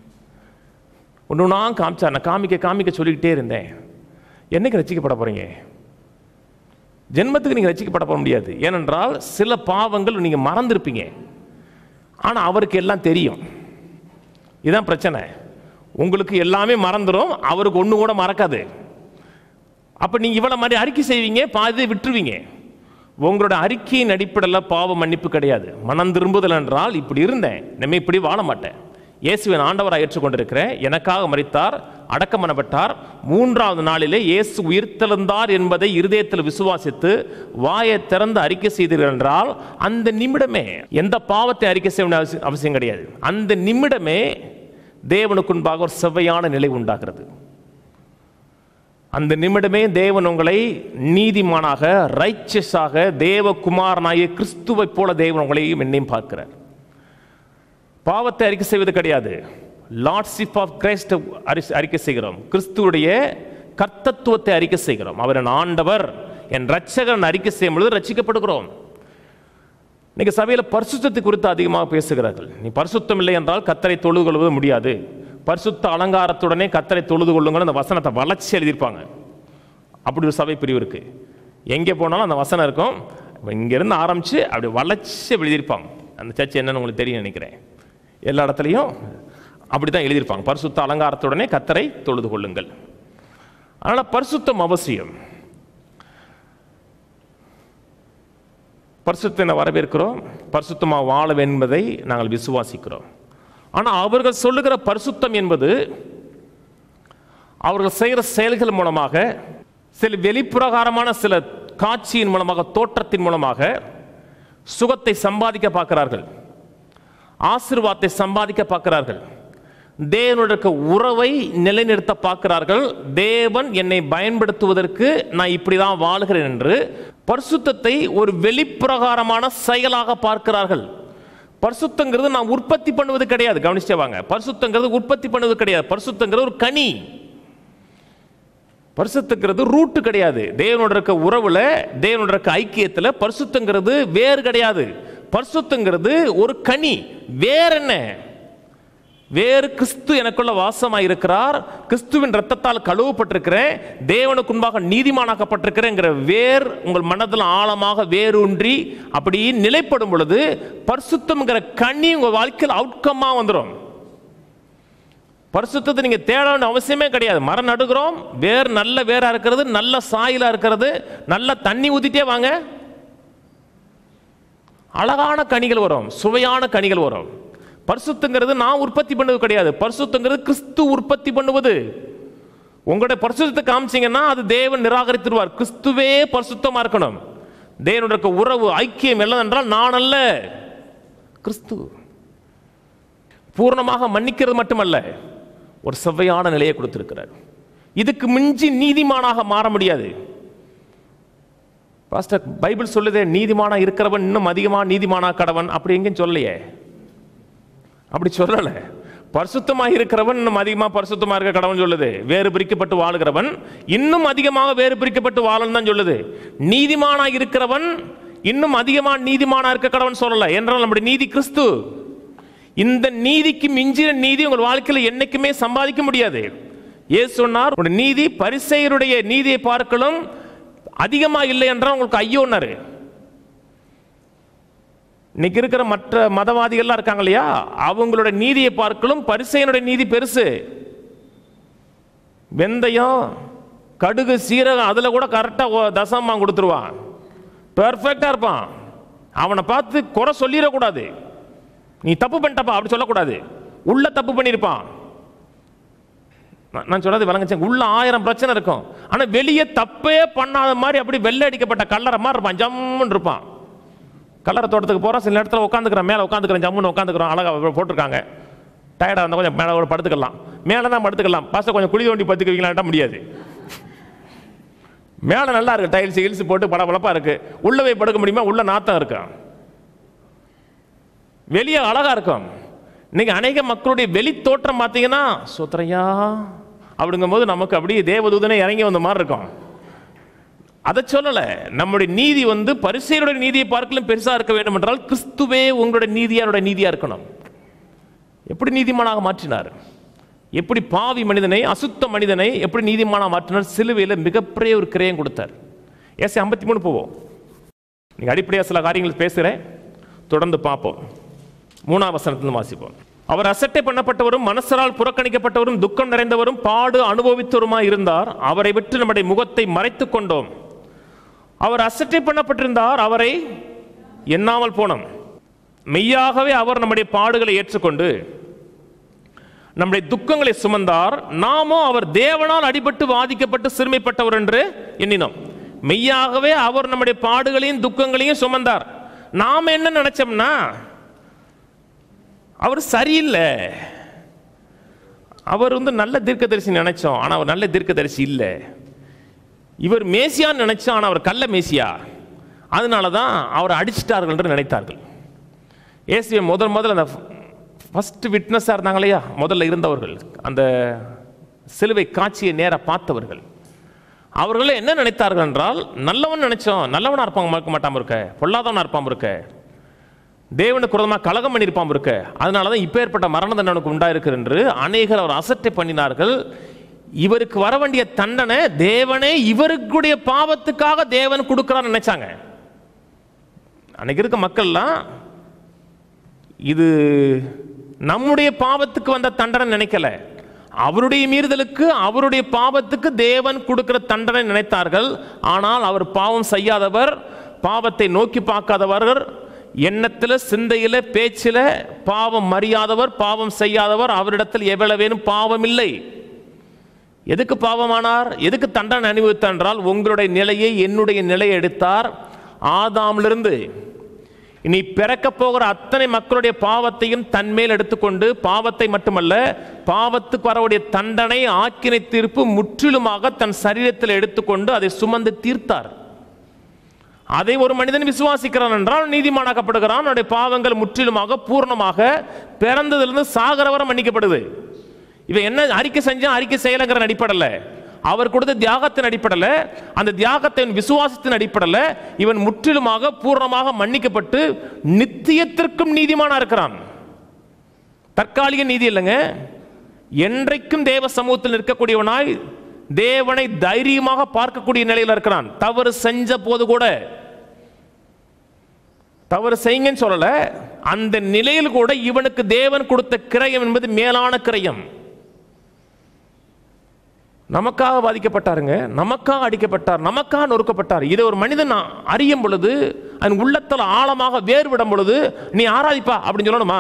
ஒன்று ஒன்றா காமிச்சார் நான் காமிக்க காமிக்க சொல்லிக்கிட்டே இருந்தேன் என்னைக்கு ரசிக்கப்பட போறீங்க ஜென்மத்துக்கு நீங்கள் ரசிக்கப்பட போக முடியாது ஏனென்றால் சில பாவங்கள் நீங்கள் மறந்துருப்பீங்க ஆனால் அவருக்கு எல்லாம் தெரியும் இதுதான் பிரச்சனை உங்களுக்கு எல்லாமே மறந்துடும் அவருக்கு ஒன்று கூட மறக்காது அப்போ நீங்கள் இவ்வளோ மாதிரி அறிக்கை செய்வீங்க பாதி விட்டுருவீங்க உங்களோட அறிக்கையின் அடிப்படையில் பாவ மன்னிப்பு கிடையாது மனம் திரும்புதல் என்றால் இப்படி இருந்தேன் இனிமே இப்படி வாழ மாட்டேன் இயேசுவின் ஆண்டவராக ஏற்றுக்கொண்டிருக்கிறேன் எனக்காக மறித்தார் அடக்கம் பண்ணப்பட்டார் மூன்றாவது நாளிலே இயேசு உயிர்த்தெழுந்தார் என்பதை இருதயத்தில் விசுவாசித்து வாயை திறந்து அறிக்கை செய்தீர்கள் என்றால் அந்த நிமிடமே எந்த பாவத்தை அறிக்கை செய்ய வேண்டிய அவசியம் அவசியம் கிடையாது அந்த நிமிடமே தேவனுக்கு முன்பாக ஒரு செவ்வையான நிலை உண்டாகிறது அந்த நிமிடமே தேவன் உங்களை நீதிமானாக ரைச்சஸாக தேவகுமாரனாகிய கிறிஸ்துவைப் போல தேவன் உங்களையும் என்னையும் பார்க்கிறார் பாவத்தை அறிக்கை செய்வது கிடையாது லார்ட்ஷிப் ஆஃப் கிரைஸ்ட் அறிக்கை செய்கிறோம் கிறிஸ்துவுடைய கர்த்தத்துவத்தை அறிக்கை செய்கிறோம் அவர் என் ஆண்டவர் என் ரட்சகன் அறிக்கை செய்யும் பொழுது ரட்சிக்கப்படுகிறோம் இன்னைக்கு சபையில் பரிசுத்தத்தை குறித்து அதிகமாக பேசுகிறார்கள் நீ பரிசுத்தம் இல்லை என்றால் கத்தரை தொழுது கொள்வது முடியாது பரிசுத்த அலங்காரத்துடனே கத்தரை தொழுது கொள்ளுங்கள் அந்த வசனத்தை வளர்ச்சி எழுதியிருப்பாங்க அப்படி ஒரு சபை பிரிவு இருக்கு எங்கே போனாலும் அந்த வசனம் இருக்கும் இங்கேருந்து ஆரம்பித்து அப்படி வளர்ச்சி எழுதியிருப்பாங்க அந்த சர்ச் என்னன்னு உங்களுக்கு தெரியும் நினைக்கிறேன் எல்லா இடத்துலையும் அப்படி தான் எழுதியிருப்பாங்க பரிசுத்த அலங்காரத்துடனே கத்தரை தொழுது கொள்ளுங்கள் அதனால் பரிசுத்தம் அவசியம் பரிசுத்தனை வரவேற்கிறோம் பரிசுத்தமாக வாழ என்பதை நாங்கள் விசுவாசிக்கிறோம் ஆனால் அவர்கள் சொல்லுகிற பரிசுத்தம் என்பது அவர்கள் செய்கிற செயல்கள் மூலமாக சில வெளிப்பிரகாரமான சில காட்சியின் மூலமாக தோற்றத்தின் மூலமாக சுகத்தை சம்பாதிக்க பார்க்கிறார்கள் ஆசீர்வாதத்தை சம்பாதிக்க பார்க்கிறார்கள் தேவனுடைய இருக்க உறவை நிலைநிறுத்த பார்க்கிறார்கள் தேவன் என்னை பயன்படுத்துவதற்கு நான் இப்படி தான் வாழ்கிறேன் என்று பரிசுத்தத்தை ஒரு வெளிப்பிரகாரமான செயலாக பார்க்கிறார்கள் பரிசுத்தங்கிறது நான் உற்பத்தி பண்ணுவது கிடையாது கவனிச்சே வாங்க பரிசுத்தங்கிறது உற்பத்தி பண்ணுவது கிடையாது பரிசுத்தங்கிறது ஒரு கனி பரிசுத்தங்கிறது ரூட்டு கிடையாது தேவனோட இருக்க உறவுல தேவனோட இருக்க ஐக்கியத்தில் பரிசுத்தங்கிறது வேறு கிடையாது பரிசுத்தங்கிறது ஒரு கனி வேற என்ன வேறு கிறிஸ்து எனக்குள்ள வாசமாய் இருக்கிறார் கிறிஸ்துவின் ரத்தத்தால் கழுவப்பட்டிருக்கிறேன் தேவனுக்கு முன்பாக நீதிமானாக்கப்பட்டிருக்கிறேங்கிற வேர் உங்கள் மனதில் ஆழமாக வேரூன்றி அப்படி நிலைப்படும் பொழுது பரிசுத்தம்ங்கிற கனி உங்கள் வாழ்க்கையில் அவுட்கம்மா வந்துடும் பரிசுத்தத்தை நீங்க தேட வேண்டிய அவசியமே கிடையாது மரம் நடுகிறோம் வேர் நல்ல வேரா இருக்கிறது நல்ல சாயிலா இருக்கிறது நல்ல தண்ணி ஊத்திட்டே வாங்க அழகான கனிகள் வரும் சுவையான கனிகள் வரும் பரிசுத்தங்கிறது நான் உற்பத்தி பண்ணுவது கிடையாது பரிசுத்தங்கிறது கிறிஸ்து உற்பத்தி பண்ணுவது உங்களுடைய பரிசுத்தத்தை காமிச்சீங்கன்னா அது தேவன் நிராகரித்துருவார் கிறிஸ்துவே பரிசுத்தமா இருக்கணும் தேவனுடைய உறவு ஐக்கியம் எல்லாம் என்றால் நான் அல்ல கிறிஸ்து பூர்ணமாக மன்னிக்கிறது மட்டுமல்ல ஒரு செவ்வையான நிலையை கொடுத்திருக்கிறார் இதுக்கு மிஞ்சி நீதிமானாக மாற முடியாது பாஸ்டர் பைபிள் சொல்லுதே நீதிமானா இருக்கிறவன் இன்னும் அதிகமா நீதிமானா கடவன் அப்படி எங்கேயும் சொல்லலையே அப்படி சொல்லல பரிசுத்தமாக இருக்கிறவன் இன்னும் அதிகமாக பரிசுத்தமாக இருக்க கடவுள் சொல்லுது வேறு பிரிக்கப்பட்டு வாழுகிறவன் இன்னும் அதிகமாக வேறு பிரிக்கப்பட்டு வாழணும் தான் சொல்லுது நீதிமானாக இருக்கிறவன் இன்னும் அதிகமாக நீதிமானா இருக்க கடவன் சொல்லல என்றால் நம்முடைய நீதி கிறிஸ்து இந்த நீதிக்கு மிஞ்சின நீதி உங்கள் வாழ்க்கையில் என்னைக்குமே சம்பாதிக்க முடியாது ஏசு சொன்னார் உங்களுடைய நீதி பரிசெயருடைய நீதியை பார்க்கலும் அதிகமா இல்லை என்றால் உங்களுக்கு ஐயோன்னாரு இன்னைக்கு இருக்கிற மற்ற மதவாதிகள்லாம் இருக்காங்க இல்லையா அவங்களோட நீதியை பார்க்கலும் பரிசையனுடைய நீதி பெருசு வெந்தயம் கடுகு சீரகம் அதில் கூட கரெக்டாக தசமா கொடுத்துருவான் பெர்ஃபெக்டாக இருப்பான் அவனை பார்த்து குறை சொல்லிடக்கூடாது நீ தப்பு பண்ணிட்டப்பா அப்படி சொல்லக்கூடாது உள்ள தப்பு பண்ணியிருப்பான் நான் நான் சொன்னது விளங்குச்சேன் உள்ள ஆயிரம் பிரச்சனை இருக்கும் ஆனால் வெளியே தப்பே பண்ணாத மாதிரி அப்படி வெள்ளை அடிக்கப்பட்ட கல்லறை மாதிரி இருப்பான் ஜம்முன்னு இருப்பான் கல்லறை தோட்டத்துக்கு போகிறோம் சில நேரத்தில் உட்காந்துக்கிறேன் மேலே உட்காந்துக்கிறேன் ஜம்முன்னு உட்காந்துக்கிறோம் அழகாக போட்டிருக்காங்க டயர்டாக இருந்தால் கொஞ்சம் மேலே கூட படுத்துக்கலாம் மேலே தான் படுத்துக்கலாம் பாஸ்டர் கொஞ்சம் குழி தோண்டி படுத்துக்குவீங்களாட்டா முடியாது மேலே நல்லா இருக்கு டைல்ஸ் கில்ஸ் போட்டு பளபளப்பா இருக்கு உள்ள போய் படுக்க முடியுமா உள்ள நாத்தம் இருக்கு வெளியே அழகா இருக்கும் இன்னைக்கு அநேக மக்களுடைய வெளி தோற்றம் பார்த்தீங்கன்னா சோத்திரையா அப்படிங்கும்போது நமக்கு அப்படியே தேவதூதனே இறங்கி வந்த மாதிரி இருக்கும் அதை சொல்லல நம்முடைய நீதி வந்து பரிசெயருடைய நீதியை பார்க்கலும் பெருசா இருக்க வேண்டும் என்றால் கிறிஸ்துவே உங்களுடைய நீதியாருடைய நீதியா இருக்கணும் எப்படி நீதிமானாக மாற்றினார் எப்படி பாவி மனிதனை அசுத்த மனிதனை எப்படி நீதிமானாக மாற்றினார் சிலுவையில் மிகப்பெரிய ஒரு கிரயம் கொடுத்தார் ஏசி ஐம்பத்தி மூணு போவோம் நீங்கள் அடிப்படையாக சில காரியங்கள் பேசுகிறேன் தொடர்ந்து பார்ப்போம் மூணாம் வசனத்திலிருந்து வாசிப்போம் அவர் அசட்டை பண்ணப்பட்டவரும் மனசரால் புறக்கணிக்கப்பட்டவரும் துக்கம் நிறைந்தவரும் பாடு அனுபவித்தவருமாய் இருந்தார் அவரை விட்டு நம்முடைய முகத்தை மறைத்துக் கொண்டோம் அவர் அசட்டை பண்ணப்பட்டிருந்தார் அவரை எண்ணாமல் போனோம் மெய்யாகவே அவர் நம்முடைய பாடுகளை ஏற்றுக்கொண்டு நம்முடைய துக்கங்களை சுமந்தார் நாமோ அவர் தேவனால் அடிபட்டு வாதிக்கப்பட்டு சிறுமைப்பட்டவர் என்று எண்ணினோம் மெய்யாகவே அவர் நம்முடைய பாடுகளையும் துக்கங்களையும் சுமந்தார் நாம என்ன நினைச்சோம்னா அவர் சரியில்லை அவர் வந்து நல்ல தீர்க்கதரிசி நினைச்சோம் ஆனால் அவர் நல்ல தீர்க்கதரிசி இல்லை இவர் மேசியான்னு நினைச்சோம் ஆனால் அவர் கள்ள மேசியா அதனால தான் அவரை அடிச்சிட்டார்கள் என்று நினைத்தார்கள் ஏசுவை முதல் முதல்ல அந்த ஃபஸ்ட்டு விட்னஸாக இருந்தாங்க இல்லையா முதல்ல இருந்தவர்கள் அந்த சிலுவை காட்சியை நேராக பார்த்தவர்கள் அவர்கள் என்ன நினைத்தார்கள் என்றால் நல்லவன் நினைச்சோம் நல்லவனா இருப்பாங்க மறக்க மாட்டாம இருக்க பொல்லாதவனா இருப்பாம இருக்க தேவனுக்கு விரோதமாக கலகம் பண்ணியிருப்பாம இருக்க அதனால தான் இப்பேற்பட்ட மரண தண்டனுக்கு உண்டாயிருக்கு என்று அநேகர் அவர் அசட்டை பண்ணினார்கள் இவருக்கு வர வேண்டிய தண்டனை தேவனே இவருக்குடைய பாவத்துக்காக தேவன் கொடுக்கிறான்னு நினைச்சாங்க அன்னைக்கு இருக்க மக்கள்லாம் இது நம்முடைய பாவத்துக்கு வந்த தண்டனை நினைக்கல அவருடைய மீறுதலுக்கு அவருடைய பாவத்துக்கு தேவன் கொடுக்கிற தண்டனை நினைத்தார்கள் ஆனால் அவர் பாவம் செய்யாதவர் பாவத்தை நோக்கி பார்க்காதவர்கள் எண்ணத்தில் சிந்தையில் பேச்சில் பாவம் மறியாதவர் பாவம் செய்யாதவர் அவரிடத்தில் எவ்வளவேனும் பாவம் இல்லை எதுக்கு பாவமானார் எதுக்கு தண்டனை அனுபவித்தார் என்றால் உங்களுடைய நிலையை என்னுடைய நிலையை எடுத்தார் ஆதாமிலிருந்து இனி பிறக்க போகிற அத்தனை மக்களுடைய பாவத்தையும் தன்மேல் எடுத்துக்கொண்டு பாவத்தை மட்டுமல்ல பாவத்துக்கு வரக்கூடிய தண்டனை ஆக்கினை தீர்ப்பு முற்றிலுமாக தன் சரீரத்தில் எடுத்துக்கொண்டு அதை சுமந்து தீர்த்தார் அதை ஒரு மனிதன் விசுவாசிக்கிறான் என்றால் நீதிமானாக்கப்படுகிறான் அவனுடைய பாவங்கள் முற்றிலுமாக பூர்ணமாக பிறந்ததிலிருந்து சாகர வரை மன்னிக்கப்படுது இவன் என்ன அறிக்கை செஞ்சான் அறிக்கை செய்யலைங்கிற அடிப்படையில் அவர் கொடுத்த தியாகத்தின் அடிப்படையில் அந்த தியாகத்தின் விசுவாசத்தின் அடிப்படையில் இவன் முற்றிலுமாக பூர்ணமாக மன்னிக்கப்பட்டு நித்தியத்திற்கும் நீதிமானா இருக்கிறான் தற்காலிக நீதி இல்லைங்க என்றைக்கும் தேவ சமூகத்தில் நிற்கக்கூடியவனாய் தேவனை தைரியமாக பார்க்கக்கூடிய நிலையில் இருக்கிறான் தவறு செஞ்ச போது கூட தவறு செய்யுங்கன்னு சொல்லல அந்த நிலையில் கூட இவனுக்கு தேவன் கொடுத்த கிரயம் என்பது மேலான கிரயம் நமக்காக பாதிக்கப்பட்டாருங்க நமக்காக அடிக்கப்பட்டார் நமக்காக நொறுக்கப்பட்டார் இதை ஒரு மனிதன் அறியும் பொழுது அவன் உள்ளத்தில் ஆழமாக வேறுவிடும் பொழுது நீ ஆராதிப்பா அப்படின்னு சொல்லணுமா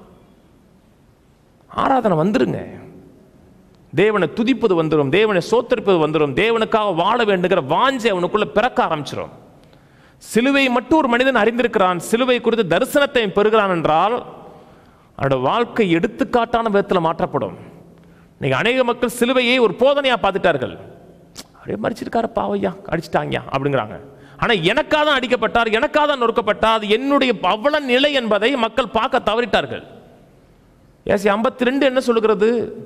ஆராதனை வந்துருங்க தேவனை துதிப்பது வந்துடும் தேவனை சோத்தரிப்பது வந்துடும் தேவனுக்காக வாழ வேண்டுங்கிற வாஞ்சை அவனுக்குள்ள பிறக்க ஆரம்பிச்சிடும் சிலுவை மட்டும் ஒரு மனிதன் அறிந்திருக்கிறான் சிலுவை குறித்து தரிசனத்தை பெறுகிறான் என்றால் அவனோட வாழ்க்கை எடுத்துக்காட்டான விதத்தில் மாற்றப்படும் இன்னைக்கு அநேக மக்கள் சிலுவையை ஒரு போதனையா பார்த்துட்டார்கள் அப்படியே மறிச்சிருக்காரு பாவையா அடிச்சிட்டாங்க அப்படிங்கிறாங்க ஆனா எனக்காக தான் அடிக்கப்பட்டார் எனக்காக தான் நொறுக்கப்பட்டார் அது என்னுடைய அவ்வளவு நிலை என்பதை மக்கள் பார்க்க தவறிட்டார்கள் ஏசி ஐம்பத்தி ரெண்டு என்ன சொல்லுகிறது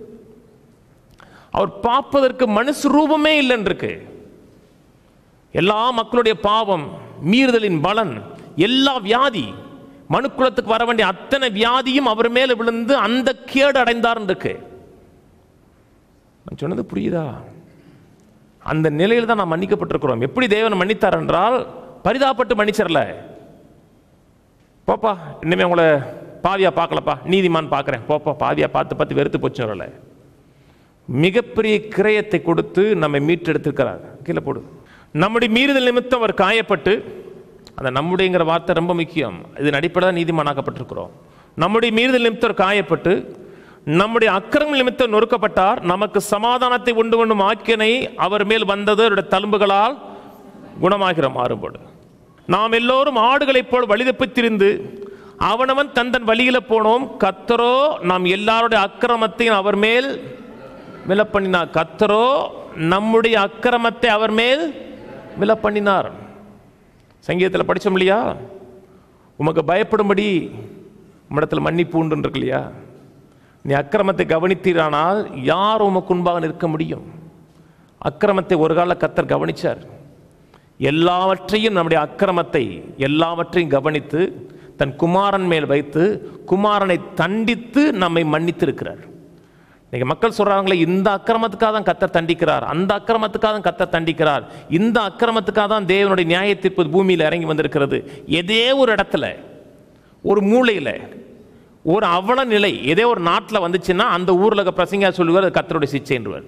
அவர் பார்ப்பதற்கு மனுஷ ரூபமே இல்லைன்னு இருக்கு எல்லா மக்களுடைய பாவம் மீறுதலின் பலன் எல்லா வியாதி மனுக்குலத்துக்கு வர வேண்டிய அத்தனை வியாதியும் அவர் மேல விழுந்து அந்த கேடு அடைந்தார் இருக்கு நான் சொன்னது புரியுதா அந்த நிலையில் தான் நாம் மன்னிக்கப்பட்டிருக்கிறோம் எப்படி தேவன் மன்னித்தார் என்றால் பரிதாபப்பட்டு மன்னிச்சிடல போப்பா இனிமே உங்களை பாவியா பார்க்கலப்பா நீதிமான் பார்க்குறேன் போப்பா பாவியா பார்த்து பார்த்து வெறுத்து போச்சு வரல மிகப்பெரிய கிரயத்தை கொடுத்து நம்மை மீட்டெடுத்திருக்கிறார் கீழே போடு நம்முடைய மீறுதல் நிமித்தம் அவர் காயப்பட்டு அந்த நம்முடையங்கிற வார்த்தை ரொம்ப முக்கியம் இதன் அடிப்படையில் நீதிமானாக்கப்பட்டிருக்கிறோம் நம்முடைய மீறுதல் நிமித்தம் அவர் காயப்பட்டு நம்முடைய அக்கிரம நிமித்தம் நொறுக்கப்பட்டார் நமக்கு சமாதானத்தை உண்டு கொண்டும் ஆக்கினை அவர் மேல் வந்தது அவருடைய தழும்புகளால் குணமாகிற மாறுபாடு நாம் எல்லோரும் ஆடுகளைப் போல் வழிதப்பித் திரிந்து அவனவன் தந்தன் வழியில போனோம் கத்தரோ நாம் எல்லாருடைய அக்கிரமத்தையும் அவர் மேல் விலப்பண்ணினார் கத்தரோ நம்முடைய அக்கிரமத்தை அவர் மேல் விலப்பண்ணினார் சங்கீதத்தில் படிச்சோம் இல்லையா உமக்கு பயப்படும்படி உம்மிடத்தில் மன்னிப்பு உண்டு இருக்கு இல்லையா நீ அக்கிரமத்தை கவனித்தீரானால் யார் உமக்கு முன்பாக நிற்க முடியும் அக்கிரமத்தை ஒரு கால கத்தர் கவனிச்சார் எல்லாவற்றையும் நம்முடைய அக்கிரமத்தை எல்லாவற்றையும் கவனித்து தன் குமாரன் மேல் வைத்து குமாரனை தண்டித்து நம்மை மன்னித்திருக்கிறார் இன்னைக்கு மக்கள் சொல்றாங்களே இந்த அக்கிரமத்துக்காக தான் கத்தர் தண்டிக்கிறார் அந்த அக்கிரமத்துக்காக தான் கத்தர் தண்டிக்கிறார் இந்த அக்கிரமத்துக்காக தான் தேவனுடைய நியாய தீர்ப்பு பூமியில் இறங்கி வந்திருக்கிறது ஏதே ஒரு இடத்துல ஒரு மூலையில் ஒரு அவல நிலை ஏதோ ஒரு நாட்டில் வந்துச்சுன்னா அந்த ஊரில் பிரசங்க சொல்லுவார் அது கத்தருடைய சிச்சைன்றுவார்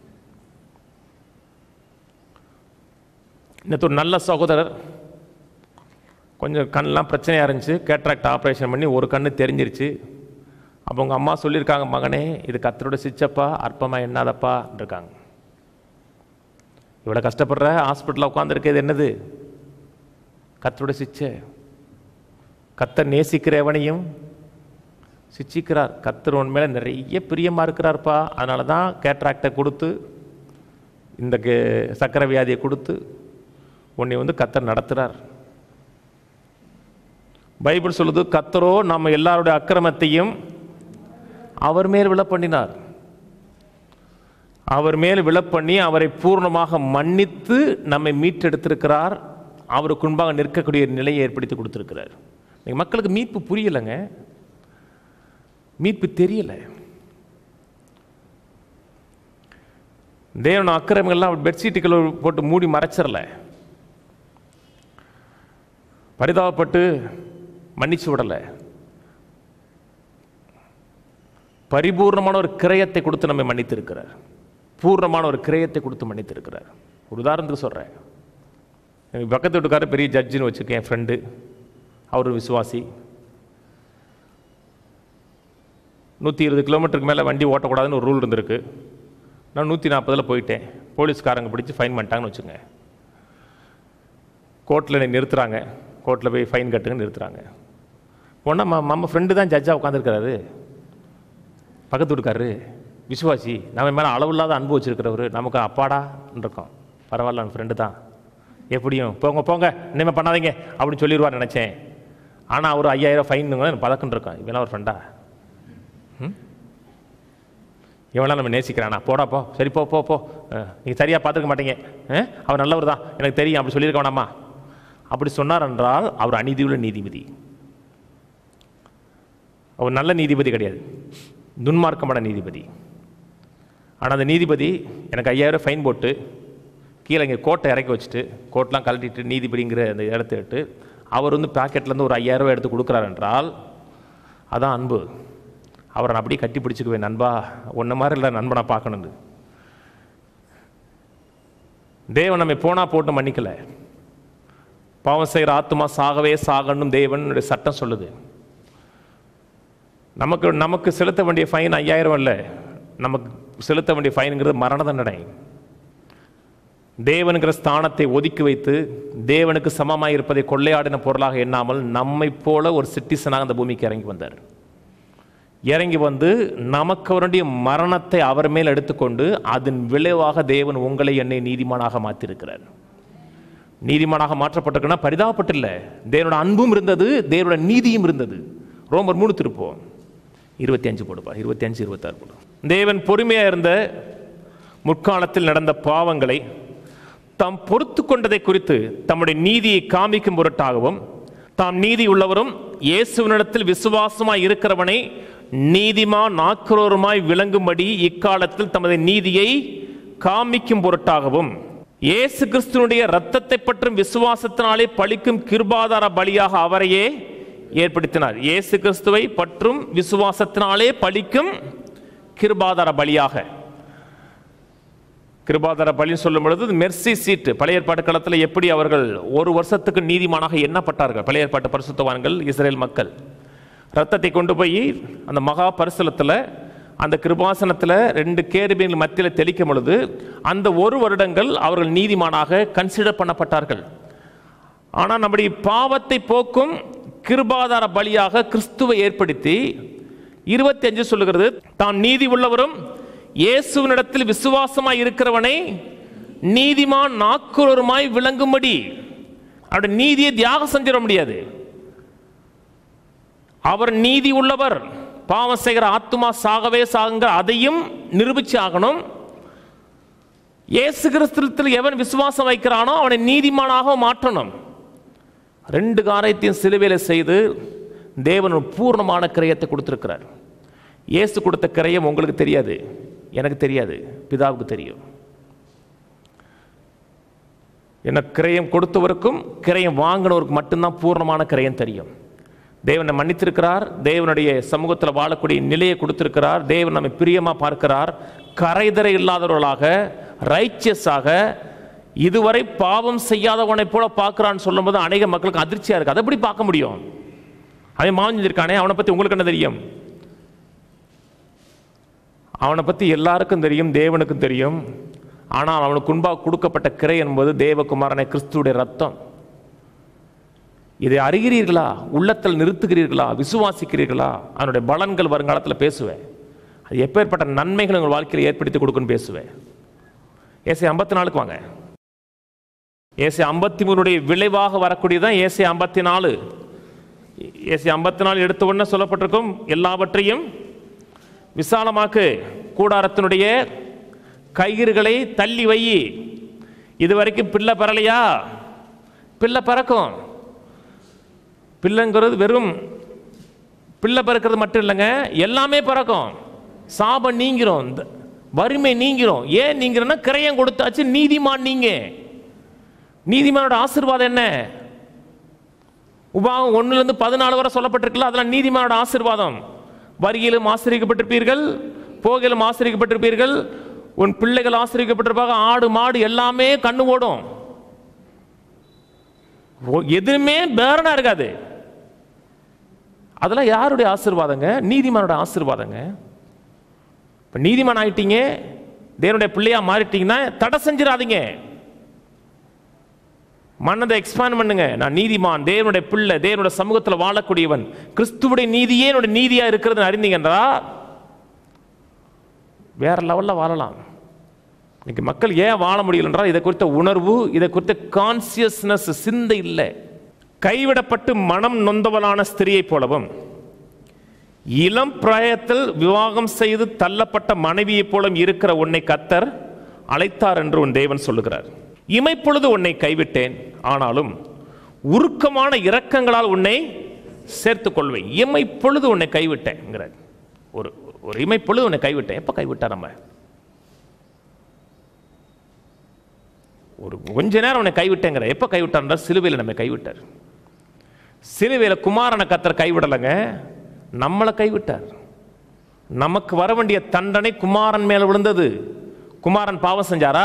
நேற்று ஒரு நல்ல சகோதரர் கொஞ்சம் கண்ணெலாம் பிரச்சனையாக இருந்துச்சு கேட்ராக்ட் ஆப்ரேஷன் பண்ணி ஒரு கண்ணு தெரிஞ்சிருச்சு அப்போ உங்கள் அம்மா சொல்லியிருக்காங்க மகனே இது கத்தரோட சிச்சப்பா அற்பமாக எண்ணாதப்பா இருக்காங்க இவ்வளோ கஷ்டப்படுற ஹாஸ்பிட்டலில் உட்காந்துருக்கிறது என்னது கத்தரோட சிச்சை கத்தர் நேசிக்கிறவனையும் சிச்சிக்கிறார் கத்தர் உன் மேலே நிறைய பிரியமாக இருக்கிறார்ப்பா அதனால தான் கேட்ராக்டை கொடுத்து இந்த கே- சக்கரை வியாதியை கொடுத்து உன்னை வந்து கத்தர் நடத்துகிறார் பைபிள் சொல்லுது கத்தரோ நம்ம எல்லாருடைய அக்கிரமத்தையும் அவர் மேல் விழப்பண்ணினார் அவர் மேல் விழப்பண்ணி அவரை பூர்ணமாக மன்னித்து நம்மை மீட்டெடுத்திருக்கிறார் அவருக்கு முன்பாக நிற்கக்கூடிய நிலையை ஏற்படுத்தி கொடுத்திருக்கிறார் இன்னைக்கு மக்களுக்கு மீட்பு புரியலைங்க மீட்பு தெரியல தேவன அக்கிரமங்கள்லாம் பெட்ஷீட்டுகள் போட்டு மூடி மறைச்சிடல பரிதாபப்பட்டு மன்னிச்சு விடல பரிபூர்ணமான ஒரு கிரயத்தை கொடுத்து நம்மை மன்னித்திருக்கிறார் பூர்ணமான ஒரு கிரயத்தை கொடுத்து மன்னித்திருக்கிறார் ஒரு உதாரணத்துக்கு சொல்கிறேன் எனக்கு பக்கத்து வீட்டுக்காரர் பெரிய ஜட்ஜின்னு வச்சுருக்கேன் என் ஃப்ரெண்டு அவர் ஒரு விசுவாசி நூற்றி இருபது கிலோமீட்டருக்கு மேலே வண்டி ஓட்டக்கூடாதுன்னு ஒரு ரூல் இருந்திருக்கு நான் நூற்றி நாற்பதில் போயிட்டேன் போலீஸ்காரங்க பிடிச்சி ஃபைன் பண்ணிட்டாங்கன்னு வச்சுங்க கோர்ட்டில் என்னை நிறுத்துறாங்க கோர்ட்டில் போய் ஃபைன் கட்டுங்கன்னு நிறுத்துறாங்க போனால் நம்ம ஃப்ரெண்டு தான் ஜட்ஜாக உட்காந்துருக்கிறாரு பக்கத்து வீட்டுக்காரரு விசுவாசி நம்ம மேலே அளவில்லாத அன்பு வச்சிருக்கிறவர் நமக்கு அப்பாடான்னு இருக்கோம் பரவாயில்ல என் ஃப்ரெண்டு தான் எப்படியும் போங்க போங்க இனிமேல் பண்ணாதீங்க அப்படின்னு சொல்லிடுவார் நினச்சேன் ஆனால் அவர் ஐயாயிரம் ஃபைனுங்க எனக்கு பதக்கன்னு இருக்கோம் இவெல்லாம் ஒரு ஃப்ரெண்டா இவெல்லாம் நம்ம நேசிக்கிறானா போடா போ சரி போ போ போ நீங்கள் சரியாக பார்த்துக்க மாட்டீங்க அஹ், அவர் நல்லவர் தான் எனக்கு தெரியும் அப்படி சொல்லியிருக்க வேணாமா அப்படி சொன்னார் என்றால் அவர் அநீதியுள்ள நீதிபதி அவர் நல்ல நீதிபதி கிடையாது துன்மார்க்கமான நீதிபதி ஆனால் அந்த நீதிபதி எனக்கு ஐயாயிரம் ஃபைன் போட்டு கீழே இங்கே கோட்டை இறக்கி வச்சுட்டு கோட்டெலாம் கழட்டிட்டு நீதிபதிங்கிற அந்த இடத்த விட்டு அவர் வந்து பாக்கெட்லேருந்து ஒரு ஐயாயிரம் ரூபாய் எடுத்து கொடுக்குறாரு என்றால் அதான் அன்பு அவரை நான் அப்படியே கட்டி பிடிச்சிக்குவேன் நண்பா ஒன்றை மாதிரி இல்லை நண்பனை பார்க்கணுன்னு தேவன் நம்மை போனா போட்டு மன்னிக்கல பாவம் செய்கிற ஆத்மா சாகவே சாகணும் தேவனுடைய சட்டம் சொல்லுது நமக்கு நமக்கு செலுத்த வேண்டிய ஃபைன் ஐயாயிரம் இல்லை நமக்கு செலுத்த வேண்டிய ஃபைனுங்கிறது மரண தண்டனை தேவனுங்கிற ஸ்தானத்தை ஒதுக்கி வைத்து தேவனுக்கு சமமாக இருப்பதை கொள்ளையாடின பொருளாக எண்ணாமல் நம்மை போல ஒரு சிட்டிசனாக அந்த பூமிக்கு இறங்கி வந்தார் இறங்கி வந்து நமக்கு அவருடைய மரணத்தை அவர் மேல் எடுத்துக்கொண்டு அதன் விளைவாக தேவன் உங்களை என்னை நீதிமானாக மாற்றிருக்கிறார் நீதிமானாக மாற்றப்பட்டிருக்குன்னா பரிதாபப்பட்டில்ல தேவனோட அன்பும் இருந்தது தேவனோட நீதியும் இருந்தது ரோமர் மூணு திருப்போம் இருபத்தி அஞ்சு போடுப்பா இருபத்தி அஞ்சு இருபத்தாறு போடு தேவன் பொறுமையாக இருந்த முற்காலத்தில் நடந்த பாவங்களை தாம் பொறுத்து கொண்டதை குறித்து தம்முடைய நீதியை காமிக்கும் பொருட்டாகவும் தாம் நீதி உள்ளவரும் இயேசுவினிடத்தில் விசுவாசமாய் இருக்கிறவனை நீதிமான் நாக்குரோருமாய் விளங்கும்படி இக்காலத்தில் தமது நீதியை காமிக்கும் பொருட்டாகவும் இயேசு கிறிஸ்துவனுடைய இரத்தத்தை பற்றும் விசுவாசத்தினாலே பழிக்கும் கிருபாதார பலியாக அவரையே ஏற்படுத்தினார் இயேசு கிறிஸ்துவை பற்றும் விசுவாசத்தினாலே பழிக்கும் கிருபாதார பலியாக கிருபாதார பலின்னு சொல்லும் பொழுது மெர்சி சீட்டு பழைய ஏற்பாட்டு காலத்தில் எப்படி அவர்கள் ஒரு வருஷத்துக்கு நீதிமானாக எண்ணப்பட்டார்கள் பழைய ஏற்பாட்டு பரிசுத்தவான்கள் இஸ்ரேல் மக்கள் ரத்தத்தை கொண்டு போய் அந்த மகா பரிசலத்தில் அந்த கிருபாசனத்தில் ரெண்டு கேருபீன்கள் மத்தியில் தெளிக்கும் பொழுது அந்த ஒரு வருடங்கள் அவர்கள் நீதிமானாக கன்சிடர் பண்ணப்பட்டார்கள் ஆனால் நம்முடைய பாவத்தை போக்கும் கிருபாதார பலியாக கிறிஸ்துவை ஏற்படுத்தி இருபத்தி அஞ்சு சொல்லுகிறது தான் நீதி உள்ளவரும் இயேசுவினிடத்தில் விசுவாசமாய் இருக்கிறவனை நீதிமான் நாக்குரருமாய் விளங்கும்படி அவருடைய நீதியை தியாகம் செஞ்சிட முடியாது அவர் நீதி உள்ளவர் பாவம் செய்கிற ஆத்துமா சாகவே சாகுங்க அதையும் நிரூபிச்சு ஆகணும் இயேசு கிறிஸ்துவத்தில் எவன் விசுவாசம் வைக்கிறானோ அவனை நீதிமானாக மாற்றணும் ரெண்டு காரியத்தையும் சிலுவையில் செய்து தேவன் ஒரு பூர்ணமான கிரயத்தை கொடுத்திருக்கிறார் இயேசு கொடுத்த கிரயம் உங்களுக்கு தெரியாது எனக்கு தெரியாது பிதாவுக்கு தெரியும் என்ன கிரயம் கொடுத்தவருக்கும் கிரயம் வாங்கினவருக்கு மட்டும்தான் பூர்ணமான கிரயம் தெரியும் தேவனை மன்னித்திருக்கிறார் தேவனுடைய சமூகத்தில் வாழக்கூடிய நிலையை கொடுத்திருக்கிறார் தேவன் நம்மை பிரியமா பார்க்கிறார் கரைதரை இல்லாதவர்களாக ரைச்சியஸாக இதுவரை பாவம் செய்யாதவனை போல பார்க்கிறான்னு சொல்லும்போது அநேக மக்களுக்கு அதிர்ச்சியா இருக்கு அதை எப்படி பார்க்க முடியும் அவன் மாஞ்சிருக்கானே அவனை பத்தி உங்களுக்கு என்ன தெரியும் அவனை பத்தி எல்லாருக்கும் தெரியும் தேவனுக்கும் தெரியும் ஆனால் அவனுக்கு முன்பாக கொடுக்கப்பட்ட கிரை என்பது தேவகுமாரனை கிறிஸ்துடைய ரத்தம் இதை அறிகிறீர்களா உள்ளத்தில் நிறுத்துகிறீர்களா விசுவாசிக்கிறீர்களா அதனுடைய பலன்கள் வருங்காலத்தில் பேசுவேன் அது எப்பேற்பட்ட நன்மைகள் உங்கள் வாழ்க்கையில் ஏற்படுத்தி கொடுக்குன்னு பேசுவேன் ஏசி ஐம்பத்தி நாலுக்கு வாங்க ஏசி ஐம்பத்தி மூணுடைய விளைவாக வரக்கூடியதான் ஏசி ஐம்பத்தி நாலு ஏசி ஐம்பத்தி நாலு எடுத்த உடனே சொல்லப்பட்டிருக்கும் எல்லாவற்றையும் விசாலமாக்கு கூடாரத்தினுடைய கயிறுகளை தள்ளி வை இது வரைக்கும் பிள்ளை பரலையா பிள்ளை பறக்கும் பிள்ளைங்கிறது வெறும் பிள்ளை பிறக்கிறது மட்டும் இல்லைங்க எல்லாமே பிறக்கும் சாபம் நீங்கிறோம் இந்த வறுமை நீங்கிறோம் ஏன் நீங்கிறோன்னா கிரயம் கொடுத்தாச்சு நீதிமான் நீங்க நீதிமானோட ஆசீர்வாதம் என்ன உபாகம் ஒன்னுலேருந்து பதினாலு வரை சொல்லப்பட்டிருக்குல்ல அதெல்லாம் நீதிமானோட ஆசீர்வாதம் வரியிலும் ஆசிரியப்பட்டிருப்பீர்கள் போகிலும் ஆசிரியப்பட்டிருப்பீர்கள் உன் பிள்ளைகள் ஆசிரியப்பட்டிருப்பாங்க ஆடு மாடு எல்லாமே கண்ணு ஓடும் ஓ- எதுவுமே பேரனா இருக்காது அதெல்லாம் யாருடைய ஆசீர்வாதங்க நீதிமானோட ஆசீர்வாதங்க இப்போ நீதிமான் ஆயிட்டீங்க தேவனுடைய பிள்ளையா மாறிட்டீங்கன்னா தடை செஞ்சிடாதீங்க மனதை எக்ஸ்பேண்ட் பண்ணுங்க நான் நீதிமான் தேவனுடைய பிள்ளை தேவனுடைய சமூகத்தில் வாழக்கூடியவன் கிறிஸ்துவுடைய நீதியே என்னுடைய நீதியா இருக்கிறது அறிந்தீங்கன்றா வேற லெவல்ல வாழலாம் இன்னைக்கு மக்கள் ஏன் வாழ முடியல என்றால் இதை குறித்த உணர்வு இதை குறித்த கான்சியஸ்னஸ் சிந்தை இல்லை கைவிடப்பட்டு மனம் நொந்தவளான ஸ்திரியைப் போலவும் இளம் பிராயத்தில் விவாகம் செய்து தள்ளப்பட்ட மனைவியைப் போலும் இருக்கிற உன்னை கத்தர் அழைத்தார் என்று உன் தேவன் சொல்லுகிறார் இமைப்பொழுது உன்னை கைவிட்டேன் ஆனாலும் உருக்கமான இரக்கங்களால் உன்னை சேர்த்துக் கொள்வேன் இமை பொழுது உன்னை கைவிட்டேங்கிறார் ஒரு ஒரு இமை பொழுது உன்னை கைவிட்டேன் எப்போ கைவிட்டா நம்ம ஒரு கொஞ்ச நேரம் உன்னை கைவிட்டேங்கிற எப்போ கைவிட்டார்ன்றா சிலுவையில் நம்ம கைவிட்டார் சிலுவையில் குமாரனை கத்தர் கைவிடலைங்க நம்மளை கைவிட்டார் நமக்கு வர வேண்டிய தண்டனை குமாரன் மேல விழுந்தது குமாரன் பாவம் செஞ்சாரா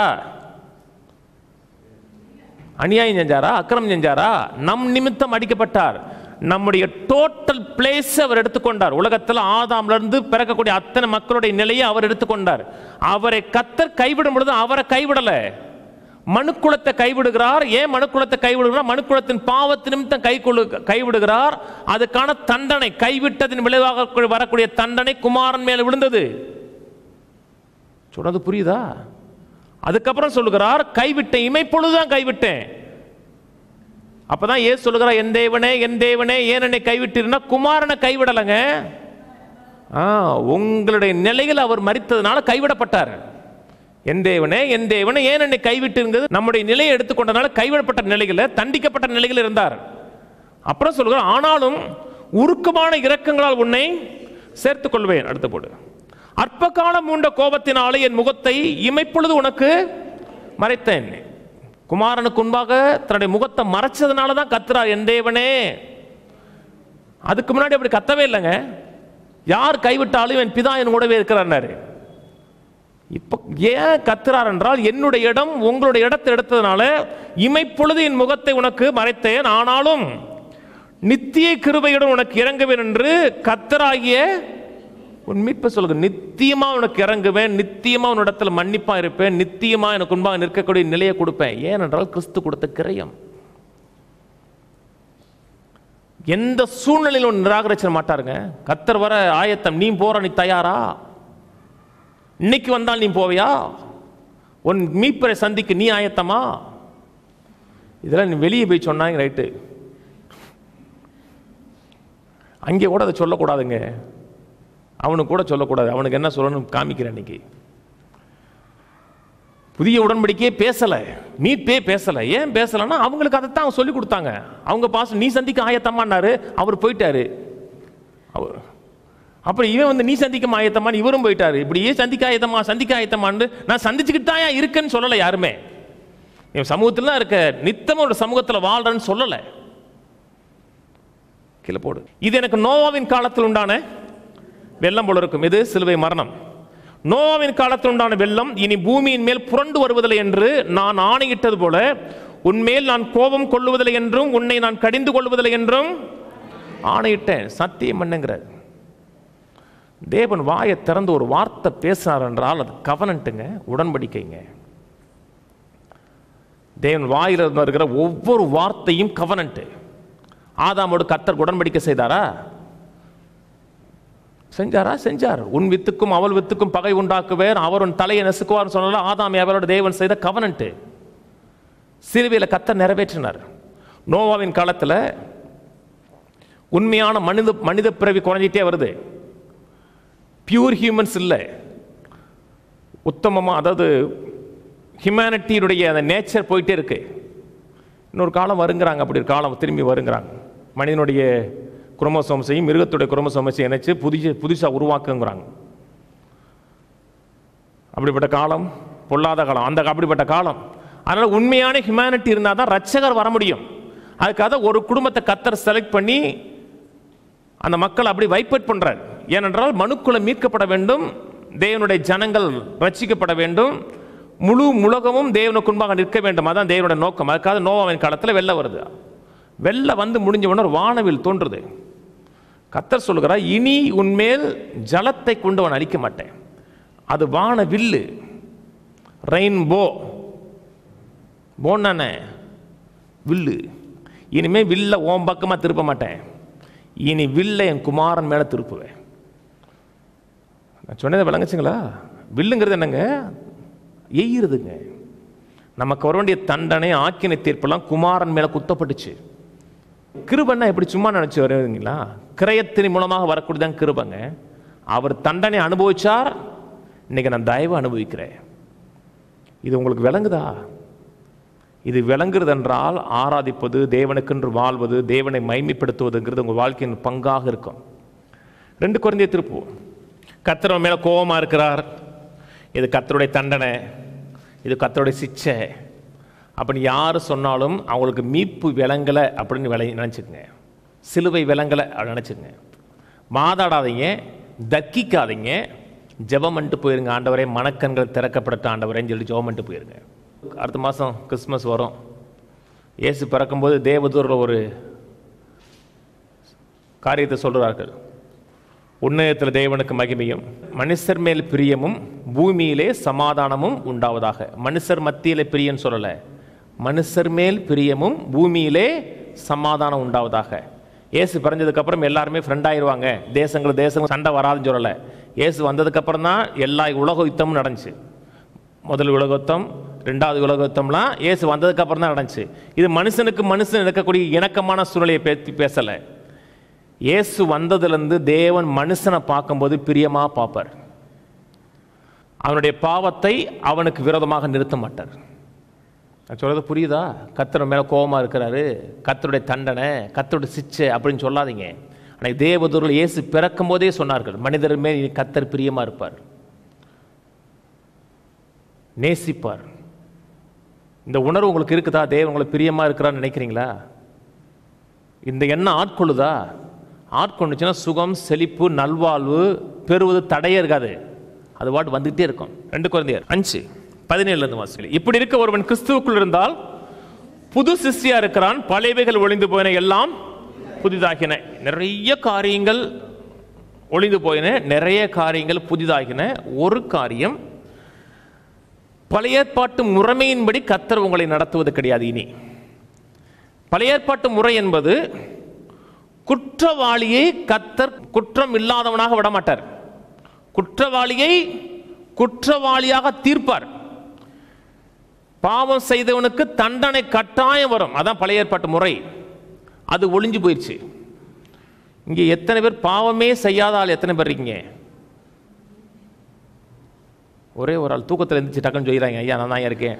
அநியாயம் செஞ்சாரா அக்கிரமம் செஞ்சாரா நம் நிமித்தம் அடிக்கப்பட்டார் நம்முடைய டோட்டல் பிளேஸ் அவர் எடுத்துக்கொண்டார் உலகத்தில் ஆதாம்ல இருந்து பிறக்கக்கூடிய அத்தனை மக்களுடைய நிலையை அவர் எடுத்துக்கொண்டார் அவரை கத்தர் கைவிடும் பொழுது அவரை கைவிடல மனுக்குலத்தை கைவிடுகிறார் ஏன் மனுக்குலத்தை கைவிடுகிறார் மனுக்குலத்தின் பாவத்து நிமித்தம் கை கொள்ளு கைவிடுகிறார் அதுக்கான தண்டனை கைவிட்டதின் விளைவாக வரக்கூடிய தண்டனை குமாரன் மேல விழுந்தது சொன்னது புரியுதா அதுக்கப்புறம் சொல்லுகிறார் கைவிட்டேன் இமைப்பொழுதுதான் கைவிட்டேன் அப்பதான் ஏன் சொல்லுகிறார் என் தேவனே என் தேவனே ஏன் என்னை கைவிட்டீர்னா குமாரனை கைவிடலைங்க ஆ உங்களுடைய நிலையில் அவர் மறித்ததுனால கைவிடப்பட்டார் என் தேவனே என் தேவனே ஏன் என்னை கைவிட்டுங்கிறது நம்முடைய நிலையை எடுத்துக்கொண்டனால கைவிடப்பட்ட நிலையில் தண்டிக்கப்பட்ட நிலையில் இருந்தார் அப்புறம் சொல்லுகிறார் ஆனாலும் உருக்கமான இரக்கங்களால் உன்னை சேர்த்துக் கொள்வேன் அடுத்த போடு அற்ப காலம் உண்ட கோபத்தினாலே என் முகத்தை இமைப்பொழுது உனக்கு மறைத்தேன் குமாரனுக்கு முன்பாக தன்னுடைய முகத்தை மறைச்சதுனால தான் கத்துறார் என் தேவனே அதுக்கு முன்னாடி அப்படி கத்தவே இல்லைங்க யார் கைவிட்டாலும் என் பிதா என் கூடவே இருக்கிறார் இப்போ ஏன் கத்துறார் என்றால் என்னுடைய இடம் உங்களுடைய இடத்தை எடுத்ததுனால இமைப்பொழுது என் முகத்தை உனக்கு மறைத்தேன் ஆனாலும் நித்திய கிருபையுடன் உனக்கு இறங்குவேன் என்று கத்தராகிய உன் மீட்பை சொல்லுங்க நித்தியமா உனக்கு இறங்குவேன் நித்தியமா உன்னிடத்துல மன்னிப்பா இருப்பேன் நித்தியமா எனக்கு முன்பாக நிற்கக்கூடிய நிலையை கொடுப்பேன் ஏனென்றால் கிறிஸ்து கொடுத்த கிரயம் எந்த சூழ்நிலையிலும் நிராகரிச்சிட மாட்டாருங்க கத்தர் வர ஆயத்தம் நீ போற நீ தயாரா இன்னைக்கு வந்தால் நீ போவியா உன் மீட்பரை சந்திக்க நீ ஆயத்தமா இதெல்லாம் நீ வெளியே போய் சொன்னாங்க ரைட்டு அங்கே கூட அதை சொல்லக்கூடாதுங்க அவனுக்கு கூட சொல்லக்கூடாது அவனுக்கு என்ன சொல்லணும் காமிக்கிறேன் இன்னைக்கு புதிய உடன்படிக்கையே பேசலை மீட்பே பேசலை ஏன் பேசலைன்னா அவங்களுக்கு அதை தான் சொல்லி கொடுத்தாங்க அவங்க பாச நீ சந்திக்க ஆயத்தமானாரு அவர் போயிட்டாரு அவர் அப்புறம் இவன் வந்து நீ சந்திக்க ஆயத்தமான்னு இவரும் போயிட்டாரு இப்படியே சந்திக்க ஆயத்தமா சந்திக்க ஆயத்தமான்னு நான் சந்திச்சுக்கிட்டு தான் இருக்கேன்னு சொல்லலை யாருமே என் சமூகத்தில் தான் இருக்க நித்தமும் ஒரு சமூகத்தில் வாழ்றேன்னு சொல்லலை கீழே போடு இது எனக்கு நோவாவின் காலத்தில் உண்டான வெள்ளம் போல இருக்கும் இது சிலுவை மரணம் நோவாவின் காலத்தில் உண்டான வெள்ளம் இனி பூமியின் மேல் புரண்டு வருவதில்லை என்று நான் ஆணையிட்டது போல உன்மேல் நான் கோபம் கொள்ளுவதில்லை என்றும் உன்னை நான் கடிந்து கொள்வதில்லை என்றும் ஆணையிட்டேன் சத்தியம் பண்ணுங்கிறார் தேவன் வாயை திறந்து ஒரு வார்த்தை பேசினார் என்றால் அது கவனன்ட்டுங்க உடன்படிக்கைங்க தேவன் வாயில் இருந்து இருக்கிற ஒவ்வொரு வார்த்தையும் கவனன்ட்டு ஆதாமோடு கத்தர் உடன்படிக்கை செய்தாரா செஞ்சாரா செஞ்சார் உன் வித்துக்கும் அவள் வித்துக்கும் பகை உண்டாக்குவேன் அவர் உன் தலையை நசுக்குவார் சொன்னால ஆதாம் அவரோட தேவன் செய்த கவனன்ட்டு சிலுவையில் கத்தர் நிறைவேற்றினார் நோவாவின் காலத்தில் உண்மையான மனித மனித பிறவி குறைஞ்சிட்டே வருது பியூர் ஹியூமன்ஸ் இல்லை உத்தமமாக அதாவது ஹியூமனிட்டியினுடைய அந்த நேச்சர் போயிட்டே இருக்கு இன்னொரு காலம் வருங்கிறாங்க அப்படி ஒரு காலம் திரும்பி வருங்கிறாங்க மனிதனுடைய குரோமோசோம்ஸையும் மிருகத்துடைய குரோமோசோம்ஸையும் இணைச்சு புதிய புதுசாக உருவாக்குங்கிறாங்க அப்படிப்பட்ட காலம் பொல்லாத காலம் அந்த அப்படிப்பட்ட காலம் அதனால் உண்மையான ஹியூமனிட்டி இருந்தால் தான் ரட்சகர் வர முடியும் அதுக்காக ஒரு குடும்பத்தை கத்தர் செலக்ட் பண்ணி அந்த மக்கள் அப்படி வைப்பட் பண்றார் ஏனென்றால் மனுக்குலம் மீட்கப்பட வேண்டும் தேவனுடைய ஜனங்கள் ரட்சிக்கப்பட வேண்டும் முழு உலகமும் தேவனுக்கு முன்பாக நிற்க வேண்டும் அதான் தேவனுடைய நோக்கம் அதுக்காக நோவாவின் காலத்தில் வெள்ளம் வருது வெள்ளம் வந்து முடிஞ்ச உடனே ஒரு வானவில் தோன்றுது கத்தர் சொல்லுகிறார் இனி உன்மேல் ஜலத்தை கொண்டு அவன் அழிக்க மாட்டேன் அது வான வில்லு ரெயின்போ போனானே வில்லு இனிமே வில்ல ஓம் பக்கமாக திருப்ப மாட்டேன் இனி வில்லை என் குமாரன் மேலே திருப்புவேன் நான் சொன்னதை விளங்குச்சுங்களா வில்லுங்கிறது என்னங்க எய்யுறதுங்க நமக்கு வர வேண்டிய தண்டனை ஆக்கினை தீர்ப்பெல்லாம் குமாரன் மேலே குத்தப்பட்டுச்சு கிருபன்னா எப்படி சும்மா நினச்சி வருவீங்களா கிரயத்தின் மூலமாக வரக்கூடியதான் கிருபங்க அவர் தண்டனை அனுபவிச்சார் இன்னைக்கு நான் தயவு அனுபவிக்கிறேன் இது உங்களுக்கு விளங்குதா இது விளங்குறது என்றால் ஆராதிப்பது தேவனுக்கென்று வாழ்வது தேவனை மைமைப்படுத்துவதுங்கிறது உங்கள் வாழ்க்கையின் பங்காக இருக்கும் ரெண்டு குழந்தைய திருப்பு கத்தர் மேலே கோபமாக இருக்கிறார் இது கத்தருடைய தண்டனை இது கத்தருடைய சிச்சை அப்படின்னு யார் சொன்னாலும் அவங்களுக்கு மீட்பு விளங்கலை அப்படின்னு விளை நினச்சிக்கங்க சிலுவை விளங்கலை அப்படின்னு நினச்சிக்கங்க மாதாடாதீங்க தக்கிக்காதீங்க ஜெபம் பண்ணிட்டு போயிருங்க ஆண்டவரே மனக்கண்கள் திறக்கப்படட்ட ஆண்டவரேன்னு சொல்லி ஜெபம் பண்ணிட்டு போயிருங்க அடுத்த மாதம் கிறிஸ்மஸ் வரும் இயேசு பிறக்கும்போது தேவதூரில் ஒரு காரியத்தை சொல்கிறார்கள் உன்னதத்தில் தேவனுக்கு மகிமையும் மனுஷர் மேல் பிரியமும் பூமியிலே சமாதானமும் உண்டாவதாக மனுஷர் மத்தியில் பிரியன்னு சொல்லலை மனுஷர் மேல் பிரியமும் பூமியிலே சமாதானம் உண்டாவதாக இயேசு பிறந்ததுக்கப்புறம் எல்லாருமே ஃப்ரெண்ட் ஆயிடுவாங்க தேசங்கள் தேசங்கள் சண்டை வராதுன்னு சொல்லலை இயேசு வந்ததுக்கப்புறம் தான் எல்லா உலக யுத்தமும் நடந்துச்சு முதல் உலக யுத்தம் ரெண்டாவது உலக யுத்தம்லாம் இயேசு வந்ததுக்கப்புறம் தான் நடந்துச்சு இது மனுஷனுக்கு மனுஷன் இருக்கக்கூடிய இணக்கமான சூழ்நிலையை பற்றி பேசலை இயேசு வந்ததுலேருந்து தேவன் மனுஷனை பார்க்கும்போது பிரியமாக பார்ப்பார் அவனுடைய பாவத்தை அவனுக்கு விரோதமாக நிறுத்த மாட்டார் நான் சொல்கிறது புரியுதா கத்தர் மேலே கோபமாக இருக்கிறாரு கத்தருடைய தண்டனை கத்தருடைய சிச்சை அப்படின்னு சொல்லாதீங்க ஆனால் தேவதூரில் இயேசு பிறக்கும் போதே சொன்னார்கள் மனிதர் மேல் இனி கத்தர் பிரியமாக இருப்பார் நேசிப்பார் இந்த உணர்வு உங்களுக்கு இருக்குதா தேவன் உங்களை பிரியமாக இருக்கிறான்னு நினைக்கிறீங்களா இந்த எண்ணம் ஆட்கொள்ளுதா ஆட்கொண்டுச்சுன்னா சுகம் செழிப்பு நல்வாழ்வு பெறுவது தடையே இருக்காது அது பாட்டு வந்துகிட்டே இருக்கும் ரெண்டு குழந்தையர் அஞ்சு பதினேழுலேருந்து வாசிகள் இப்படி இருக்க ஒருவன் கிறிஸ்துவுக்குள் இருந்தால் புது சிஷ்யா இருக்கிறான் பழையவைகள் ஒளிந்து போயின எல்லாம் புதிதாகின நிறைய காரியங்கள் ஒளிந்து போயின நிறைய காரியங்கள் புதிதாகின ஒரு காரியம் பழைய ஏற்பாட்டு முறைமையின்படி கத்தர் உங்களை நடத்துவது கிடையாது இனி பழைய ஏற்பாட்டு முறை என்பது குற்றவாளியை கத்தர் குற்றம் இல்லாதவனாக விடமாட்டார் குற்றவாளியை குற்றவாளியாக தீர்ப்பார் பாவம் செய்தவனுக்கு தண்டனை கட்டாயம் வரும் அதான் பழைய ஏற்பாட்டு முறை அது ஒளிஞ்சு போயிடுச்சு இங்கே எத்தனை பேர் பாவமே செய்யாத ஆள் எத்தனை பேர் இருக்கீங்க ஒரே ஒரு ஆள் தூக்கத்தில் இருந்துச்சு டக்குன்னு சொல்லிடுறாங்க ஐயா நான் தான் இருக்கேன்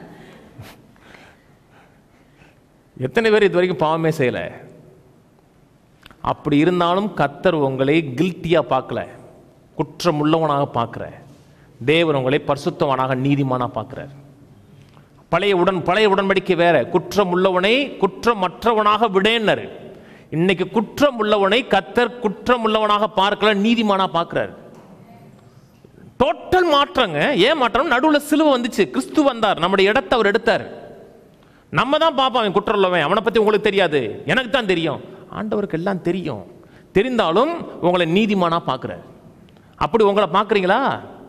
எத்தனை பேர் இது வரைக்கும் பாவமே செய்யலை அப்படி இருந்தாலும் கத்தர் உங்களை கில்ட்டியாக பார்க்கல குற்றம் உள்ளவனாக பார்க்குற தேவன் உங்களை பரிசுத்தவனாக நீதிமானாக பார்க்குறார் பழைய உடன் பழைய உடன்படிக்கை வேற குற்றம் உள்ளவனை குற்றமற்றவனாக விடேன்னர் இன்னைக்கு குற்றம் உள்ளவனை கத்தர் குற்றம் உள்ளவனாக பார்க்கல நீதிமானாக பார்க்குறார் டோட்டல் மாற்றங்க ஏன் மாற்றம் நடுவில் சிலுவை வந்துச்சு கிறிஸ்து வந்தார் நம்முடைய இடத்தை அவர் எடுத்தார் நம்ம தான் பார்ப்போம் அவன் குற்றம் உள்ளவன் அவனை பற்றி உங்களுக்கு தெரியாது எனக்கு தான் தெரியும் ஆண்டவருக்கு எல்லாம் தெரியும் தெரிந்தாலும் உங்களை நீதிமானா பார்க்குறார் அப்படி உங்களை பார்க்குறீங்களா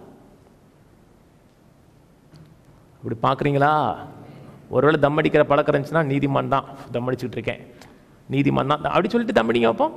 அப்படி பார்க்குறீங்களா ஒருவேளை தம் அடிக்கிற பழக்கம் இருந்துச்சுன்னா நீதிமான் தான் தம் அடிச்சுக்கிட்டு இருக்கேன் நீதிமான் தான் அப்படி சொல்லிட்டு தம் அடிங்க அப்போ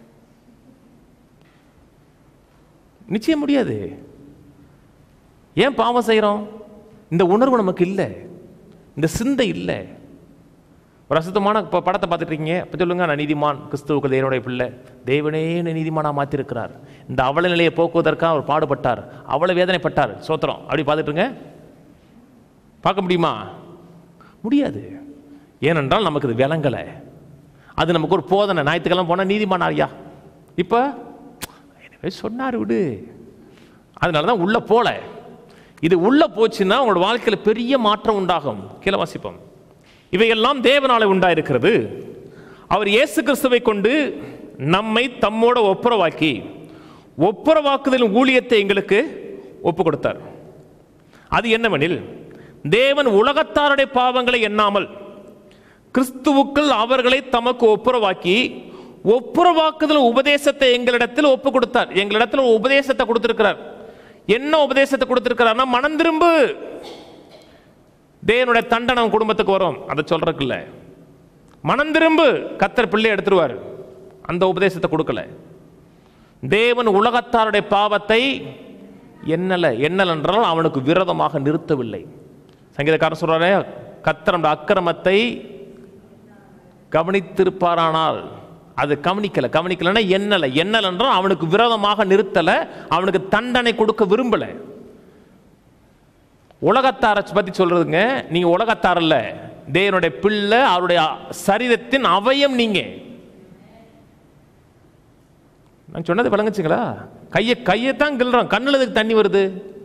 நிச்சயம் முடியாது ஏன் பாவம் செய்கிறோம் இந்த உணர்வு நமக்கு இல்லை இந்த சிந்தை இல்லை ஒரு அசுத்தமான ப- படத்தை பார்த்துட்டு இருக்கீங்க அப்போ சொல்லுங்க நான் நீதிமான் கிறிஸ்துவுக்கு தேவனுடைய பிள்ளை தேவனே என்னை நீதிமானாக மாற்றிருக்கிறார் இந்த அவல நிலையை போக்குவதற்காக அவர் பாடுபட்டார் அவளை வேதனைப்பட்டார் சோத்திரம் அப்படி பார்த்துட்டுருங்க பார்க்க முடியுமா முடியாது ஏனென்றால் நமக்கு இது விளங்கலை அது நமக்கு ஒரு போதனை ஞாயிற்றுக்கிழமை போனால் நீதிமான் ஐயா இப்போ எனவே சொன்னார் விடு அதனால தான் உள்ளே போல இது உள்ளே போச்சுன்னா உங்களோட வாழ்க்கையில் பெரிய மாற்றம் உண்டாகும் கீழே வாசிப்போம் இவையெல்லாம் தேவனாலே உண்டாயிருக்கிறது அவர் இயேசு கிறிஸ்துவை கொண்டு நம்மை தம்மோட ஒப்புரவாக்கி ஒப்புரவாக்குதலின் ஊழியத்தை எங்களுக்கு ஒப்பு கொடுத்தார் அது என்னவெனில் தேவன் உலகத்தாருடைய பாவங்களை எண்ணாமல் கிறிஸ்துவுக்குள் அவர்களை தமக்கு ஒப்புரவாக்கி ஒப்புரவாக்குதல் உபதேசத்தை எங்களிடத்தில் ஒப்பு கொடுத்தார் எங்களிடத்தில் ஒரு உபதேசத்தை கொடுத்திருக்கிறார் என்ன உபதேசத்தை கொடுத்திருக்கிறார்னா மனம் திரும்பு தேவனுடைய தண்டனை உன் குடும்பத்துக்கு வரும் அதை சொல்றதுக்குல்ல மனம் திரும்பு கத்தர் பிள்ளை எடுத்துருவார் அந்த உபதேசத்தை கொடுக்கல தேவன் உலகத்தாருடைய பாவத்தை எண்ணல எண்ணல் என்றால் அவனுக்கு விரோதமாக நிறுத்தவில்லை சங்கீதக்காரன் சொல்றாரே கத்தர் நம்முடைய அக்கிரமத்தை கவனித்திருப்பாரானால் அது கவனிக்கல கவனிக்கலன்னா எண்ணல எண்ணல் என்றால் அவனுக்கு விரோதமாக நிறுத்தல அவனுக்கு தண்டனை கொடுக்க விரும்பல உலகத்தாரை பத்தி சொல்றதுங்க நீங்க உலகத்தார் இல்ல தேவனுடைய பிள்ளை அவருடைய சரீரத்தின் அவயம் நீங்க நான் சொன்னது விளங்குச்சுங்களா கையை கையை தான் கிள்றோம் கண்ணுல எதுக்கு தண்ணி வருது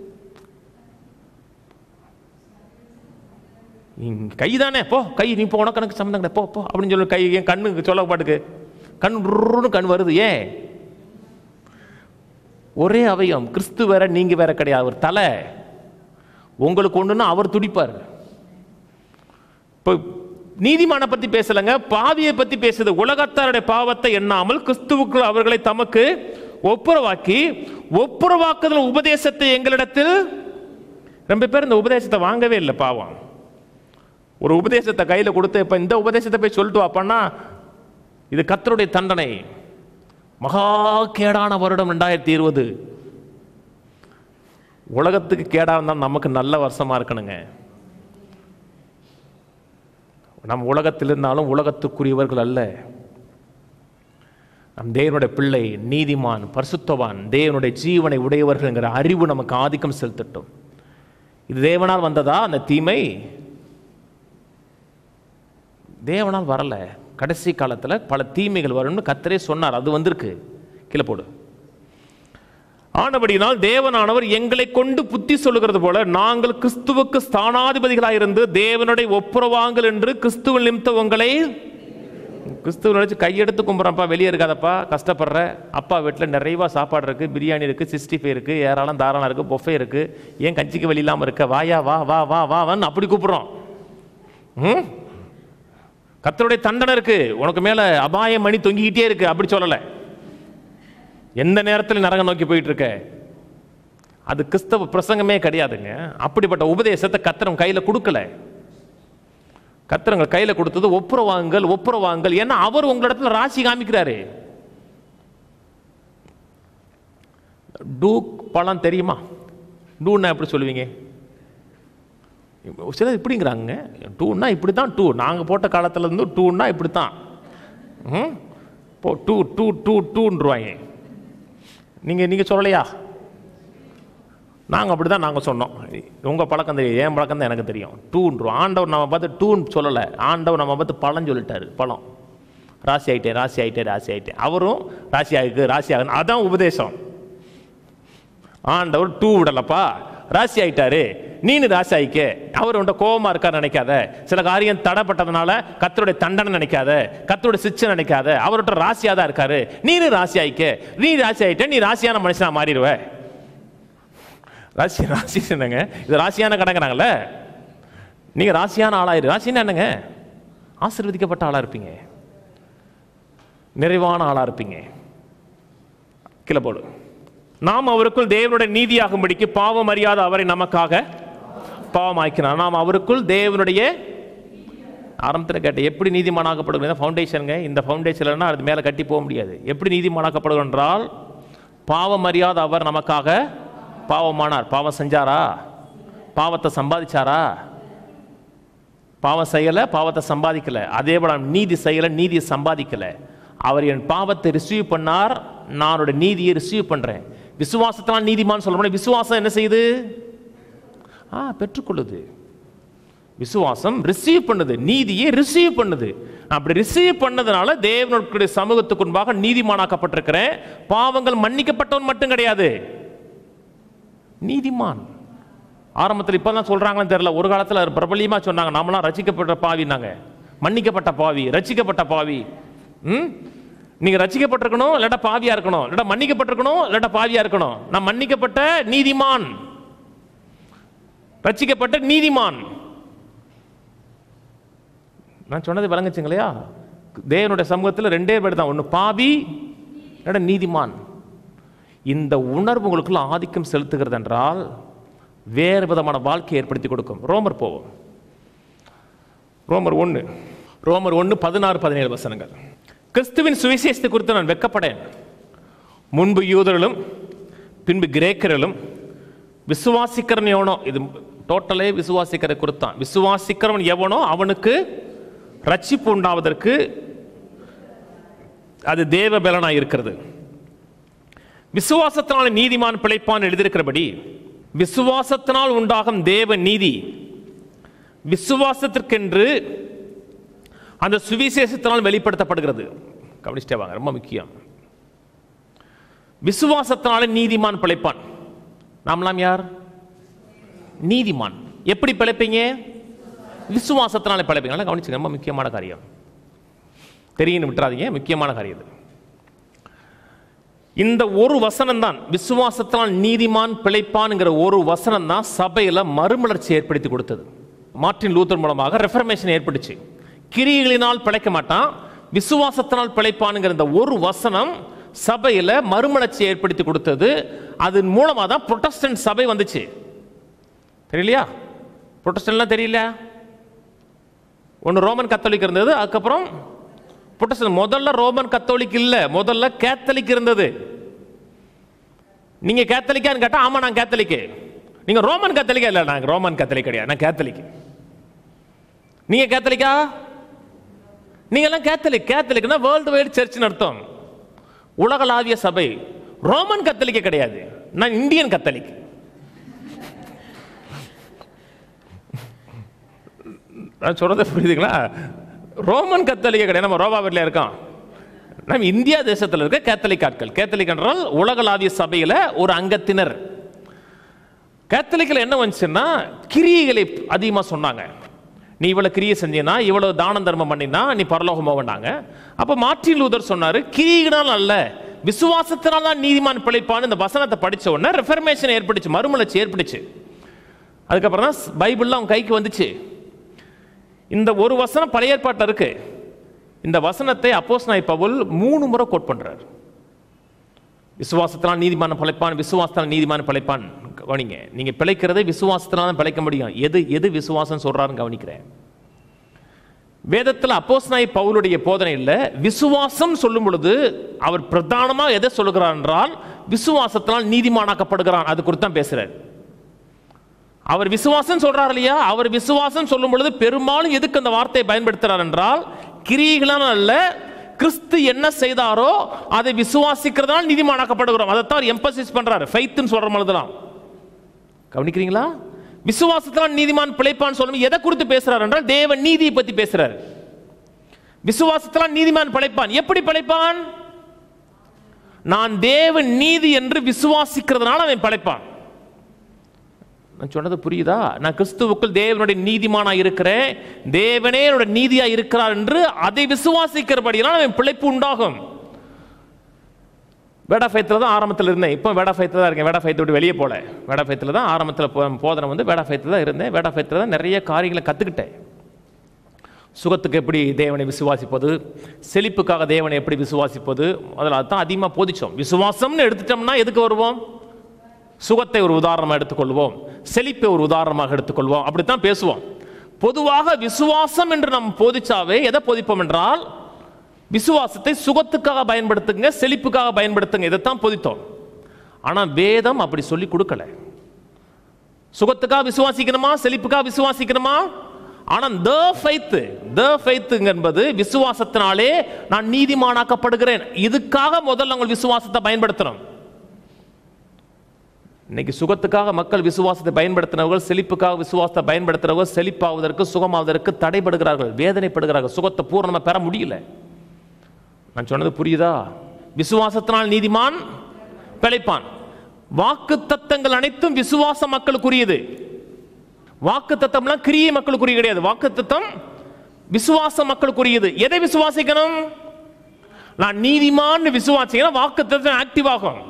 கை தானே போ கை நீ போ உனக்கு எனக்கு சம்மந்தம் கிடையாது போ போ அப்படின்னு சொல்லி கை என் கண்ணுக்கு சொல்ல பாட்டுக்கு கண் உருன்னு கண் வருது ஏன் ஒரே அவயம் கிறிஸ்து வேற நீங்க வேற கிடையாது அவர் தலை உங்களுக்கு ஒண்ணுன்னா அவர் துடிப்பார் இப்போ நீதிமான பத்தி பேசலங்க பாவியை பத்தி பேசுது உலகத்தாருடைய பாவத்தை எண்ணாமல் கிறிஸ்துவுக்கு அவர்களை தமக்கு ஒப்புரவாக்கி ஒப்புரவாக்குதல் உபதேசத்தை எங்களிடத்தில் ரொம்ப பேர் இந்த உபதேசத்தை வாங்கவே இல்லை பாவம் ஒரு உபதேசத்தை கையில் கொடுத்து இப்போ இந்த உபதேசத்தை போய் சொல்லிட்டு வாப்பன்னா இது கத்தருடைய தண்டனை மகா கேடான வருடம் ரெண்டாயிரத்தி இருபது உலகத்துக்கு கேடா இருந்தால் நமக்கு நல்ல வருஷமா இருக்கணுங்க நம் உலகத்தில் இருந்தாலும் உலகத்துக்குரியவர்கள் அல்ல நம் தேவனுடைய பிள்ளை நீதிமான் பரிசுத்தவான் தேவனுடைய ஜீவனை உடையவர்கள்ங்கிற அறிவு நமக்கு ஆதிக்கம் செலுத்தட்டும் இது தேவனால் வந்ததா அந்த தீமை தேவனால் வரல கடைசி காலத்தில் பல தீமைகள் வரும்னு கத்தரே சொன்னார் அது வந்திருக்கு கீழே போடு ஆனபடியினால் தேவனானவர் எங்களை கொண்டு புத்தி சொல்லுகிறது போல நாங்கள் கிறிஸ்துவுக்கு ஸ்தானாதிபதிகளாக இருந்து தேவனுடைய ஒப்புரவாங்கள் என்று கிறிஸ்துவ நிமித்த உங்களை கிறிஸ்துவ நினைச்சு கையெடுத்து கும்புறப்பா வெளியே இருக்காதப்பா கஷ்டப்படுற அப்பா வீட்டில் நிறைவா சாப்பாடு இருக்கு பிரியாணி இருக்கு சிக்ஸ்டி ஃபைவ் இருக்கு ஏராளம் தாராளம் இருக்கு பொஃபே இருக்கு ஏன் கஞ்சிக்கு வழி இல்லாமல் இருக்க வாயா வா வா வா வா வான்னு அப்படி கூப்பிடுறோம் ம் கத்தருடைய தண்டனை இருக்கு உனக்கு மேல அபாய மணி தொங்கிக்கிட்டே இருக்கு அப்படி சொல்லலை எந்த நேரத்தில் நரகம் நோக்கி போயிட்டு இருக்க அது கிறிஸ்தவ பிரசங்கமே கிடையாதுங்க அப்படிப்பட்ட உபதேசத்தை கத்திரம் கையில கொடுக்கல கத்திரங்கள் கையில கொடுத்தது ஒப்புரவாங்கள் ஒப்புரவாங்கள் ஏன்னா அவர் உங்களிடத்துல ராசி காமிக்கிறாரு டூ பழம் தெரியுமா டூன்னா எப்படி சொல்லுவீங்க சிலர் இப்படிங்கிறாங்க டூன்னா இப்படி தான் டூ நாங்கள் போட்ட காலத்துல இருந்து டூன்னா இப்படி தான் ம் போ டூ டூ டூ டூன்றுவாங்க நீங்கள் நீங்கள் சொல்லலையா நாங்கள் அப்படி தான் நாங்கள் சொன்னோம் உங்கள் பழக்கம் தெரியும் என் பழக்கம் தான் எனக்கு தெரியும் டூன்றோம் ஆண்டவர் நம்ம பார்த்து டூன்னு சொல்லலை ஆண்டவர் நம்ம பார்த்து பழம் சொல்லிட்டாரு பழம் ராசி ஆயிட்டேன் ராசி ஆயிட்டேன் ராசி ஆயிட்டேன் அவரும் ராசி ஆகுது ராசி ஆகுது அதான் உபதேசம் ஆண்டவர் டூ விடலப்பா ராசி ஆயிட்டாரு நீனு ராசி ஆயிக்க அவர் உன்ட கோபமா இருக்காரு நினைக்காத சில காரியம் தடைப்பட்டதுனால கத்தருடைய தண்டனை நினைக்காத கத்தருடைய சிச்சை நினைக்காத அவர்கிட்ட ராசியா தான் இருக்காரு நீனு ராசி ஆயிக்க நீ ராசி ஆயிட்ட நீ ராசியான மனுஷனா மாறிடுவ ராசி ராசி என்னங்க இது ராசியான கடங்கிறாங்கல்ல நீங்க ராசியான ஆளாயிரு ராசின்னா என்னங்க ஆசீர்வதிக்கப்பட்ட ஆளா இருப்பீங்க நிறைவான ஆளா இருப்பீங்க கீழே போடு நாம் அவருக்குள் தேவனுடைய நீதியாகும்படிக்கு பாவம் அறியாத அவரை நமக்காக பாவமாக்கினார் நாம் அவருக்குள் தேவனுடைய ஆரம்பத்தில் கேட்டேன் எப்படி நீதிமானாக்கப்படுகிறது ஃபவுண்டேஷனுங்க இந்த ஃபவுண்டேஷன்லன்னா அது மேலே கட்டி போக முடியாது எப்படி நீதிமானாக்கப்படுகிறோம் என்றால் பாவம் அறியாத அவர் நமக்காக பாவமானார் பாவம் செஞ்சாரா பாவத்தை சம்பாதிச்சாரா பாவம் செய்யலை பாவத்தை சம்பாதிக்கல அதே போல நான் நீதி செய்யலை நீதியை சம்பாதிக்கல அவர் என் பாவத்தை ரிசீவ் பண்ணார் நான் அவருடைய நீதியை ரிசீவ் பண்றேன் விசுவாசத்தினால் நீதிமான் சொல்ல முடியும் விசுவாசம் என்ன செய்யுது ஆ பெற்றுக்கொள்ளுது விசுவாசம் ரிசீவ் பண்ணுது நீதியை ரிசீவ் பண்ணுது அப்படி ரிசீவ் பண்ணதுனால தேவனுடைய சமூகத்துக்கு முன்பாக நீதிமானாக்கப்பட்டிருக்கிறேன் பாவங்கள் மன்னிக்கப்பட்டவன் மட்டும் கிடையாது நீதிமான் ஆரம்பத்தில் இப்போ தான் சொல்கிறாங்கன்னு தெரியல ஒரு காலத்தில் பிரபலியமாக சொன்னாங்க நாமெல்லாம் ரசிக்கப்பட்ட பாவினாங்க மன்னிக்கப்பட்ட பாவி ரசிக்கப்பட்ட பாவி ம் நீங்கள் ரசிக்கப்பட்டிருக்கணும் இல்லாட்டா பாவியாக இருக்கணும் இல்லாட்டா மன்னிக்கப்பட்டிருக்கணும் இல்லாட்டா பாவியாக இருக்கணும் நான் மன்னிக்கப்பட்ட நீதிமான் ரசிக்கப்பட்ட நீதிமான் நான் சொன்னது விளங்குச்சுங்களையா தேவனுடைய சமூகத்தில் ரெண்டே பேர் தான் ஒன்று பாவி இல்லாட்டா நீதிமான் இந்த உணர்வு உங்களுக்குள்ள ஆதிக்கம் செலுத்துகிறது என்றால் வேறு விதமான வாழ்க்கையை ஏற்படுத்தி கொடுக்கும் ரோமர் போவோம் ரோமர் ஒன்று ரோமர் ஒன்று பதினாறு பதினேழு வசனங்கள் கிறிஸ்துவின் சுவிசேஷத்தை குறித்து நான் வெக்கப்படேன் முன்பு யூதர்களும் பின்பு கிரேக்கர்களும் விசுவாசிக்கிறவன் எவனோ இது டோட்டலே விசுவாசிக்கிற குறித்தான் விசுவாசிக்கிறவன் எவனோ அவனுக்கு ரட்சிப்பு உண்டாவதற்கு அது தேவ பலனாய் இருக்கிறது விசுவாசத்தினால் நீதிமான் பிழைப்பான் எழுதியிருக்கிறபடி விசுவாசத்தினால் உண்டாகும் தேவ நீதி விசுவாசத்திற்கென்று அந்த சுவிசேஷத்தினால் வெளிப்படுத்தப்படுகிறது கவனிச்சிட்டே வாங்க ரொம்ப முக்கியம் விசுவாசத்தினால நீதிமான் பிழைப்பான் நாமெல்லாம் யார் நீதிமான் எப்படி பிழைப்பீங்க விசுவாசத்தினால பிழைப்பீங்க நல்லா கவனிச்சுங்க ரொம்ப முக்கியமான காரியம் தெரியும் விட்டுறாதீங்க முக்கியமான காரியம் இது இந்த ஒரு வசனம் தான் விசுவாசத்தினால் நீதிமான் பிழைப்பான்ங்கிற ஒரு வசனம் தான் சபையில் மறுமலர்ச்சி ஏற்படுத்தி கொடுத்தது மார்ட்டின் லூத்தர் மூலமாக ரெஃபர்மேஷன் ஏற்பட்டுச்சு கிரிகளினால் பிழைக்க மாட்டான் விசுவாசத்தினால் பிழைப்பானுங்கிற இந்த ஒரு வசனம் சபையில் மறுமலர்ச்சி ஏற்படுத்தி கொடுத்தது அதன் மூலமாக தான் புரொட்டஸ்டன்ட் சபை வந்துச்சு தெரியலையா புரொட்டஸ்டன்ட்லாம் தெரியல ஒன்று ரோமன் கத்தோலிக் இருந்தது அதுக்கப்புறம் புரொட்டஸ்டன்ட் முதல்ல ரோமன் கத்தோலிக் இல்ல முதல்ல கேத்தலிக் இருந்தது நீங்க கேத்தலிக்கான்னு கேட்டா ஆமா நான் கேத்தலிக்கு நீங்க ரோமன் கத்தலிக்கா இல்ல நான் ரோமன் கத்தலிக் கிடையாது நான் கேத்தலிக் நீங்க கேத்தலிக்கா நீங்க எல்லாம் கேத்தலிக் கேத்தலிக்னா வேர்ல்டு வைடு சர்ச் அர்த்தம் உலகளாவிய சபை ரோமன் கத்தலிக்க கிடையாது நான் இந்தியன் கத்தலிக் நான் சொல்றது புரியுதுங்களா ரோமன் கத்தலிக்க கிடையாது நம்ம ரோபா வீட்டில் இருக்கோம் நம்ம இந்தியா தேசத்தில் இருக்க கேத்தலிக் ஆட்கள் கேத்தலிக் என்றால் உலகளாவிய சபையில் ஒரு அங்கத்தினர் கேத்தலிக்கில் என்ன வந்துச்சுன்னா கிரியைகளை அதிகமாக சொன்னாங்க நீ இவ்வளோ கிரியை செஞ்சீனா இவ்வளோ தானம் தர்மம் பண்ணினா நீ பரலோகம் போவண்டாங்க அப்போ மார்ட்டின் லூதர் சொன்னார் கிரியினால் அல்ல விசுவாசத்தினால் தான் நீதிமான் பிழைப்பான்னு இந்த வசனத்தை படிச்ச உடனே ரெஃபர்மேஷன் ஏற்பட்டுச்சு மறுமலர்ச்சி ஏற்பட்டுச்சு அதுக்கப்புறம் தான் பைபிள்லாம் அவங்க கைக்கு வந்துச்சு இந்த ஒரு வசனம் பழைய ஏற்பாட்டில் இருக்கு இந்த வசனத்தை அப்போஸ் நாய் பவுல் மூணு முறை கோட் பண்றார் விசுவாசத்தினால் நீதிமான பிழைப்பான் விசுவாசத்தினால் நீதிமான பிழைப்பான் கவனிங்க நீங்க பிழைக்கிறதை விசுவாசத்தினால் தான் பிழைக்க முடியும் எது எது விசுவாசம் சொல்றாருன்னு கவனிக்கிறேன் வேதத்தில் அப்போஸ் நாய் பவுலுடைய போதனை இல்லை விசுவாசம் சொல்லும் பொழுது அவர் பிரதானமாக எதை சொல்லுகிறார் என்றால் விசுவாசத்தினால் நீதிமானாக்கப்படுகிறான் அது குறித்து தான் பேசுறார் அவர் விசுவாசம் சொல்றார் இல்லையா அவர் விசுவாசம் சொல்லும் பொழுது பெரும்பாலும் எதுக்கு அந்த வார்த்தையை பயன்படுத்துறார் என்றால் கிரியைகளால் அல்ல கிறிஸ்து என்ன செய்தாரோ அதை விசுவாசிக்கிறதால் நீதிமானாக்கப்படுகிறோம் அதைத்தான் எம்பசிஸ் பண்றாரு ஃபைத்துன்னு சொல்ற மாதிரிதான் கவனிக்கிறீங்களா விசுவாசத்தால் நீதிமான் பிழைப்பான் சொல்லும் எதை குறித்து பேசுறார் என்றால் தேவ நீதியை பத்தி பேசுறார் விசுவாசத்தால் நீதிமான் பிழைப்பான் எப்படி பிழைப்பான் நான் தேவ நீதி என்று விசுவாசிக்கிறதுனால அவன் பிழைப்பான் நான் சொன்னது புரியுதா நான் கிறிஸ்துவுக்குள் தேவனுடைய நீதிமானா இருக்கிறேன் தேவனே என்னோட நீதியா இருக்கிறார் என்று அதை விசுவாசிக்கிறபடியால் அவன் பிழைப்பு உண்டாகும் வேடா ஃபைத்தில் தான் ஆரம்பத்தில் இருந்தேன் இப்போ வேடா ஃபைத்தில் தான் இருக்கேன் வேடா ஃபைத்தை விட்டு வெளியே போல வேடா ஃபைத்தில் தான் ஆரம்பத்தில் போதனை வந்து வேடா ஃபைத்தில் தான் இருந்தேன் வேடா ஃபைத்தில் தான் நிறைய காரியங்களை கற்றுக்கிட்டேன் சுகத்துக்கு எப்படி தேவனை விசுவாசிப்பது செழிப்புக்காக தேவனை எப்படி விசுவாசிப்பது அதில் அதுதான் அதிகமாக போதிச்சோம் விசுவாசம்னு எடுத்துட்டோம்னா எதுக்கு வருவோம் சுகத்தை ஒரு உதாரணமாக எடுத்துக்கொள்வோம் செழிப்பை ஒரு உதாரணமாக எடுத்துக்கொள்வோம் அப்படித்தான் பேசுவோம் பொதுவாக விசுவாசம் என்று நாம் போதிச்சாவே எதை போதிப்போம் என்றால் விசுவாசத்தை சுகத்துக்காக பயன்படுத்துங்க செழிப்புக்காக பயன்படுத்துங்க இதைத்தான் போதித்தோம் ஆனால் வேதம் அப்படி சொல்லி கொடுக்கல சுகத்துக்காக விசுவாசிக்கணுமா செழிப்புக்காக விசுவாசிக்கணுமா ஆனால் த ஃபைத்து த ஃபைத்துங்க என்பது விசுவாசத்தினாலே நான் நீதிமானாக்கப்படுகிறேன் இதுக்காக முதல்ல உங்கள் விசுவாசத்தை பயன்படுத்துகிறோம் இன்னைக்கு சுகத்துக்காக மக்கள் விசுவாசத்தை பயன்படுத்தினவர்கள் செழிப்புக்காக விசுவாசத்தை பயன்படுத்துறவர்கள் செழிப்பாவதற்கு சுகமாவதற்கு தடைபடுகிறார்கள் வேதனைப்படுகிறார்கள் சுகத்தை பூரணமாக பெற முடியல நான் சொன்னது புரியுதா விசுவாசத்தினால் நீதிமான் பிழைப்பான் வாக்கு தத்தங்கள் அனைத்தும் விசுவாச மக்களுக்குரியது வாக்கு தத்தம்லாம் கிரிய மக்களுக்குரிய கிடையாது வாக்கு தத்தம் விசுவாச மக்களுக்குரியது எதை விசுவாசிக்கணும் நான் நீதிமான் விசுவாசிக்கணும் வாக்கு தத்தம் ஆக்டிவ் ஆகும்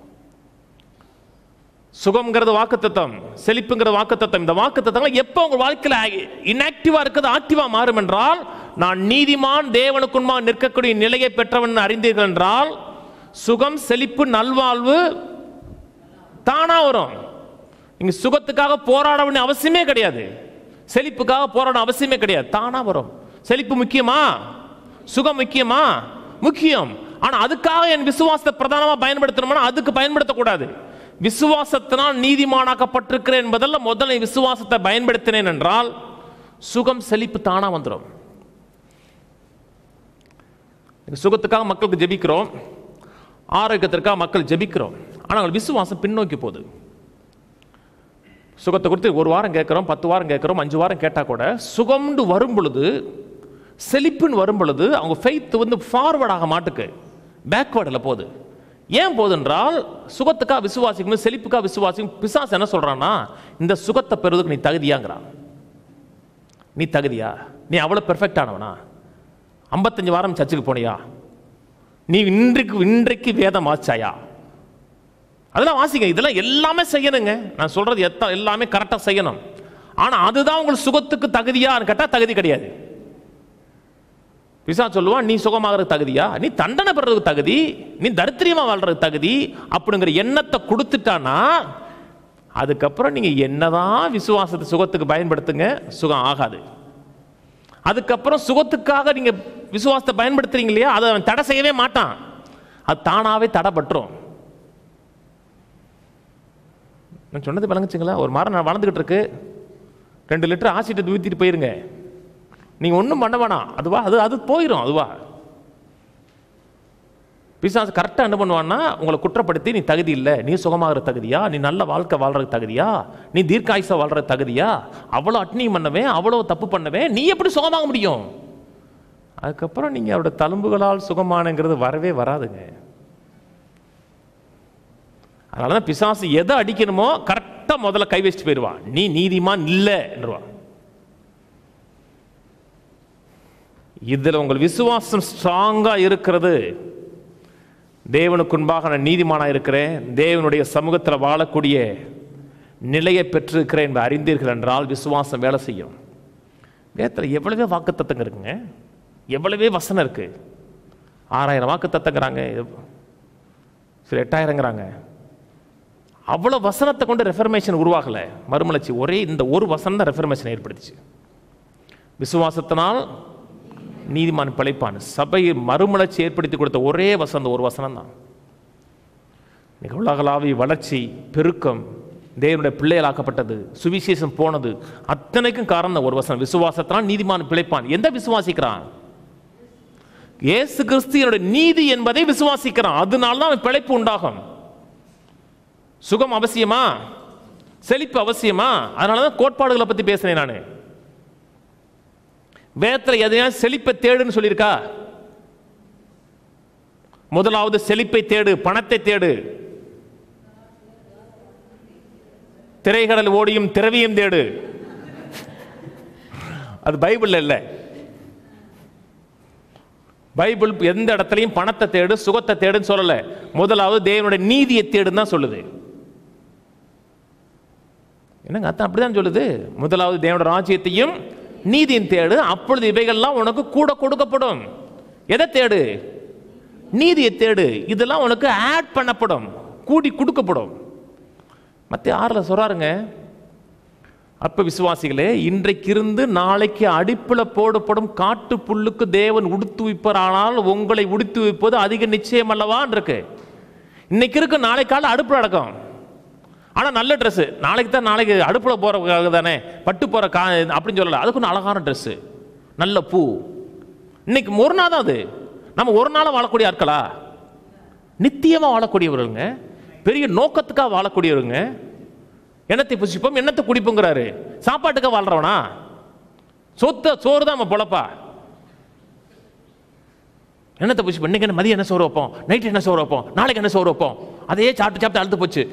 சுகம்ங்கிறது வாக்குத்தத்தம் செழிப்புங்கிறது வாக்குத்தத்தம் இந்த வாக்குத்தத்தங்கள் எப்போ உங்கள் வாழ்க்கையில் இன்ஆக்டிவா இருக்கிறது ஆக்டிவா மாறும் என்றால் நான் நீதிமான் தேவனுக்குன்மா நிற்கக்கூடிய நிலையை பெற்றவன் அறிந்தீர்கள் என்றால் சுகம் செழிப்பு நல்வாழ்வு தானா வரும் நீங்க சுகத்துக்காக போராட வேண்டிய அவசியமே கிடையாது செழிப்புக்காக போராட அவசியமே கிடையாது தானா வரும் செழிப்பு முக்கியமா சுகம் முக்கியமா முக்கியம் ஆனா அதுக்காக என் விசுவாசத்தை பிரதானமா பயன்படுத்தணும்னா அதுக்கு பயன்படுத்தக்கூடாது விசுவாசத்தினால் நீதிமானாக்கப்பட்டிருக்கிறேன் என்பதல்ல முதல்ல விசுவாசத்தை பயன்படுத்தினேன் என்றால் சுகம் செழிப்பு தானா வந்துடும் சுகத்துக்காக மக்களுக்கு ஜெபிக்கிறோம் ஆரோக்கியத்திற்காக மக்கள் ஜெபிக்கிறோம் ஆனால் விசுவாசம் பின்னோக்கி போகுது சுகத்தை கொடுத்து ஒரு வாரம் கேட்குறோம் பத்து வாரம் கேட்குறோம் அஞ்சு வாரம் கேட்டால் கூட சுகம்னு வரும் பொழுது செழிப்புன்னு வரும் பொழுது அவங்க ஃபெய்த் வந்து ஃபார்வர்ட் ஆக மாட்டுக்கு பேக்வேர்டில் போகுது ஏன் போகுதுன்றால் சுகத்துக்கா விசுவாசிக்கணும் செழிப்புக்கா விசுவாசிக்கும் பிசாசு என்ன சொல்றான்னா இந்த சுகத்தை பெறுவதற்கு நீ தகுதியாங்கிறான் நீ தகுதியா நீ அவ்வளோ பெர்ஃபெக்ட் ஆனவனா ஐம்பத்தஞ்சு வாரம் சர்ச்சுக்கு போனியா நீ இன்றைக்கு இன்றைக்கு வேதம் வாச்சாயா அதெல்லாம் வாசிங்க இதெல்லாம் எல்லாமே செய்யணுங்க நான் சொல்றது எத்த எல்லாமே கரெக்டாக செய்யணும் ஆனா அதுதான் உங்களுக்கு சுகத்துக்கு தகுதியான்னு கேட்டால் தகுதி கிடையாது பிசா சொல்லுவான் நீ சுகமாகறதுக்கு தகுதியா நீ தண்டனை பெறதுக்கு தகுதி நீ தரித்திரியமா வாழ்றதுக்கு தகுதி அப்படிங்கிற எண்ணத்தை கொடுத்துட்டானா அதுக்கப்புறம் நீங்க என்னதான் விசுவாசத்தை சுகத்துக்கு பயன்படுத்துங்க சுகம் ஆகாது அதுக்கப்புறம் சுகத்துக்காக நீங்க விசுவாசத்தை பயன்படுத்துறீங்க இல்லையா அதை அவன் தடை செய்யவே மாட்டான் அது தானாவே தடைப்பட்டுரும் நான் சொன்னது விளங்குச்சுங்களா ஒரு மரம் நான் வளர்ந்துக்கிட்டு இருக்கு ரெண்டு லிட்டர் ஆசிட்டு ஊற்றிட்டு போயிருங்க நீங்கள் ஒன்றும் பண்ண வேணாம் அதுவா அது அது போயிடும் அதுவா பிசாசு கரெக்டாக என்ன பண்ணுவான்னா உங்களை குற்றப்படுத்தி நீ தகுதி இல்லை நீ சுகமாகிற தகுதியா நீ நல்ல வாழ்க்கை வாழ்றதுக்கு தகுதியா நீ தீர்க்காயுசா வாழ்ற தகுதியா அவ்வளோ அட்னியும் பண்ணவேன் அவ்வளோ தப்பு பண்ணவேன் நீ எப்படி சுகமாக முடியும் அதுக்கப்புறம் நீங்கள் அவரோட தழும்புகளால் சுகமானங்கிறது வரவே வராதுங்க அதனால தான் பிசாசு எதை அடிக்கணுமோ கரெக்டாக முதல்ல கை வச்சுட்டு போயிடுவான் நீ நீதிமான் இல்லைன்றவான் இதில் உங்கள் விசுவாசம் ஸ்ட்ராங்காக இருக்கிறது தேவனுக்கு முன்பாக நான் நீதிமானாக இருக்கிறேன் தேவனுடைய சமூகத்தில் வாழக்கூடிய நிலையை பெற்றிருக்கிறேன் என்பதை அறிந்தீர்கள் என்றால் விசுவாசம் வேலை செய்யும் வேதத்தில் எவ்வளவே வாக்குத்தத்தங்க இருக்குங்க எவ்வளவே வசனம் இருக்கு ஆறாயிரம் வாக்குத்தத்தங்கிறாங்க சில எட்டாயிரங்கிறாங்க அவ்வளோ வசனத்தை கொண்டு ரெஃபர்மேஷன் உருவாகலை மறுமலர்ச்சி ஒரே இந்த ஒரு வசனம் தான் ரெஃபர்மேஷன் ஏற்படுத்துச்சு விசுவாசத்தினால் நீதிமான் பிழைப்பான் சபையை மறுமலர்ச்சி ஏற்படுத்தி கொடுத்த ஒரே வசனம் ஒரு வசனம் தான் இன்னைக்கு உலகளாவிய வளர்ச்சி பெருக்கம் தேவனுடைய பிள்ளைகளாக்கப்பட்டது சுவிசேஷம் போனது அத்தனைக்கும் காரணம் ஒரு வசனம் விசுவாசத்தினால் நீதிமான் பிழைப்பான் எந்த விசுவாசிக்கிறான் இயேசு கிறிஸ்து என்னுடைய நீதி என்பதை விசுவாசிக்கிறான் அதனால தான் அவன் பிழைப்பு உண்டாகும் சுகம் அவசியமா செழிப்பு அவசியமா அதனால தான் கோட்பாடுகளை பற்றி பேசுறேன் நான் வேதத்தில் எதையா செழிப்பை தேடுன்னு சொல்லியிருக்கா முதலாவது செழிப்பை தேடு பணத்தை தேடு திரைக்கடல் ஓடியும் திரவியம் தேடு அது பைபிள்ல இல்லை பைபிள் எந்த இடத்துலையும் பணத்தை தேடு சுகத்தை தேடுன்னு சொல்லல முதலாவது தேவனுடைய நீதியை தேடுன்னு தான் சொல்லுது என்னங்க அத்தான் அப்படிதான் சொல்லுது முதலாவது தேவனுடைய ராஜ்யத்தையும் நீதியின் தேடு அப்பொழுது இவைகள்லாம் உனக்கு கூட கொடுக்கப்படும் எதை தேடு நீதியை தேடு இதெல்லாம் உனக்கு ஆட் பண்ணப்படும் கூடி கொடுக்கப்படும் மற்ற ஆறில் சொல்றாருங்க அப்ப விசுவாசிகளே இன்றைக்கிருந்து நாளைக்கு அடிப்பில் போடப்படும் காட்டு புல்லுக்கு தேவன் உடுத்து வைப்பார் ஆனால் உங்களை உடுத்து வைப்பது அதிக நிச்சயம் அல்லவான் இருக்கு இன்னைக்கு இருக்கு நாளை காலை அடுப்பில் அடக்கம் ஆனால் நல்ல ட்ரெஸ்ஸு நாளைக்கு தான் நாளைக்கு அடுப்பில் போகிறதுக்காக தானே பட்டு போகிற கா அப்படின்னு சொல்லலை அதுக்கு ஒன்று அழகான ட்ரெஸ்ஸு நல்ல பூ இன்னைக்கு ஒரு நாள் தான் அது நம்ம ஒரு நாளாக வாழக்கூடிய ஆட்களா நித்தியமாக வாழக்கூடியவருங்க பெரிய நோக்கத்துக்காக வாழக்கூடியவருங்க எண்ணத்தை புசிப்போம் எண்ணத்தை குடிப்போங்கிறாரு சாப்பாட்டுக்காக வாழ்றவனா சொத்த சோறு தான் நம்ம பொழப்பா என்னத்தை புசிப்போம் இன்னைக்கு என்ன மதியம் என்ன சோறு வைப்போம் நைட் என்ன சோறு வைப்போம் நாளைக்கு என்ன சோறு வைப்போம் அதையே சாப்பிட்டு சாப்பிட்டு அழுத்து போச்சு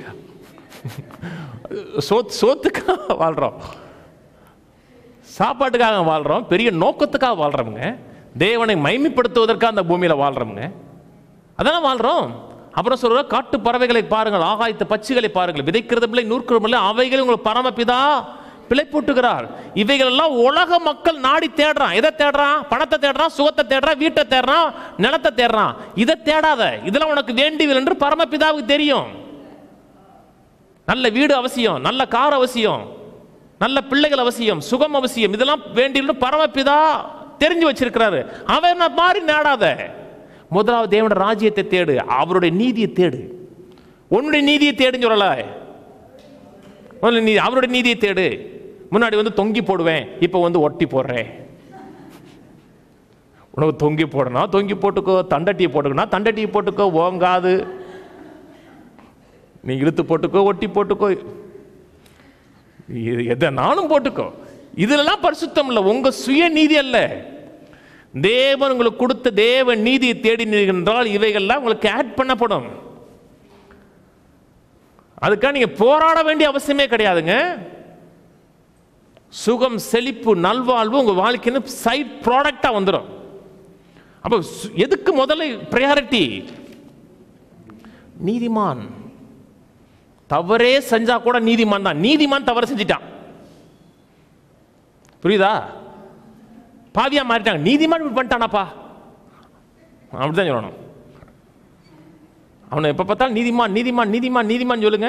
சோத் சோத்துக்காக வாழ்கிறோம் சாப்பாட்டுக்காக வாழ்கிறோம் பெரிய நோக்கத்துக்காக வாழ்கிறோமுங்க தேவனை மைமைப்படுத்துவதற்காக அந்த பூமியில் வாழ்கிறோமுங்க அதானே வாழ்கிறோம் அப்புறம் சொல்ற காட்டு பறவைகளை பாருங்கள் ஆகாயத்து பட்சிகளை பாருங்கள் விதைக்கிறது பிள்ளை நூற்கிறது பிள்ளை அவைகளை உங்களுக்கு பரமபிதா பிழை போட்டுகிறார் இவைகள் எல்லாம் உலக மக்கள் நாடி தேடுறான் எதை தேடுறான் பணத்தை தேடுறான் சுகத்தை தேடுறான் வீட்டை தேடுறான் நிலத்தை தேடுறான் இதை தேடாத இதெல்லாம் உனக்கு வேண்டியது என்று பரமபிதாவுக்கு தெரியும் நல்ல வீடு அவசியம் நல்ல கார் அவசியம் நல்ல பிள்ளைகள் அவசியம் சுகம் அவசியம் இதெல்லாம் வேண்டியது பரமபிதா தெரிஞ்சு வச்சிருக்கிறாரு அவன் மாதிரி நாடாத முதலாவது தேவனோட ராஜ்யத்தை தேடு அவருடைய நீதியை தேடு உன்னுடைய நீதியை தேடுன்னு சொல்லல முதல்ல நீ அவருடைய நீதியை தேடு முன்னாடி வந்து தொங்கி போடுவேன் இப்போ வந்து ஒட்டி போடுறேன் உனக்கு தொங்கி போடணும் தொங்கி போட்டுக்கோ தண்டட்டியை போட்டுக்கணும் தண்டட்டியை போட்டுக்கோ ஓங்காது நீ இழுத்து போட்டுக்கோ ஒட்டி போட்டுக்கோ இது எதனாலும் போட்டுக்கோ இதுலலாம் பரிசுத்தம் இல்லை உங்க சுய நீதி அல்ல தேவன் உங்களுக்கு கொடுத்த தேவ நீதியை தேடினீர்கள் என்றால் இவைகள்லாம் உங்களுக்கு ஆட் பண்ணப்படும் அதுக்காக நீங்க போராட வேண்டிய அவசியமே கிடையாதுங்க சுகம் செழிப்பு நல்வாழ்வு உங்க வாழ்க்கைன்னு சைட் ப்ராடக்டா வந்துடும் அப்போ சு- எதுக்கு முதல்ல ப்ரையாரிட்டி நீதிமான் தவறே செஞ்சா கூட நீதிமான் தான் நீதிமான் தவறு செஞ்சிட்டான் புரியுதா பாவியா மாறிட்டாங்க நீதிமான் இப்படி பண்ணிட்டானாப்பா அப்படிதான் சொல்லணும் அவனை எப்ப பார்த்தாலும் நீதிமான் நீதிமான் நீதிமான் நீதிமான் சொல்லுங்க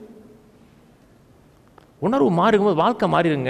உணர்வு மாறும்போது வாழ்க்கை மாறிடுங்க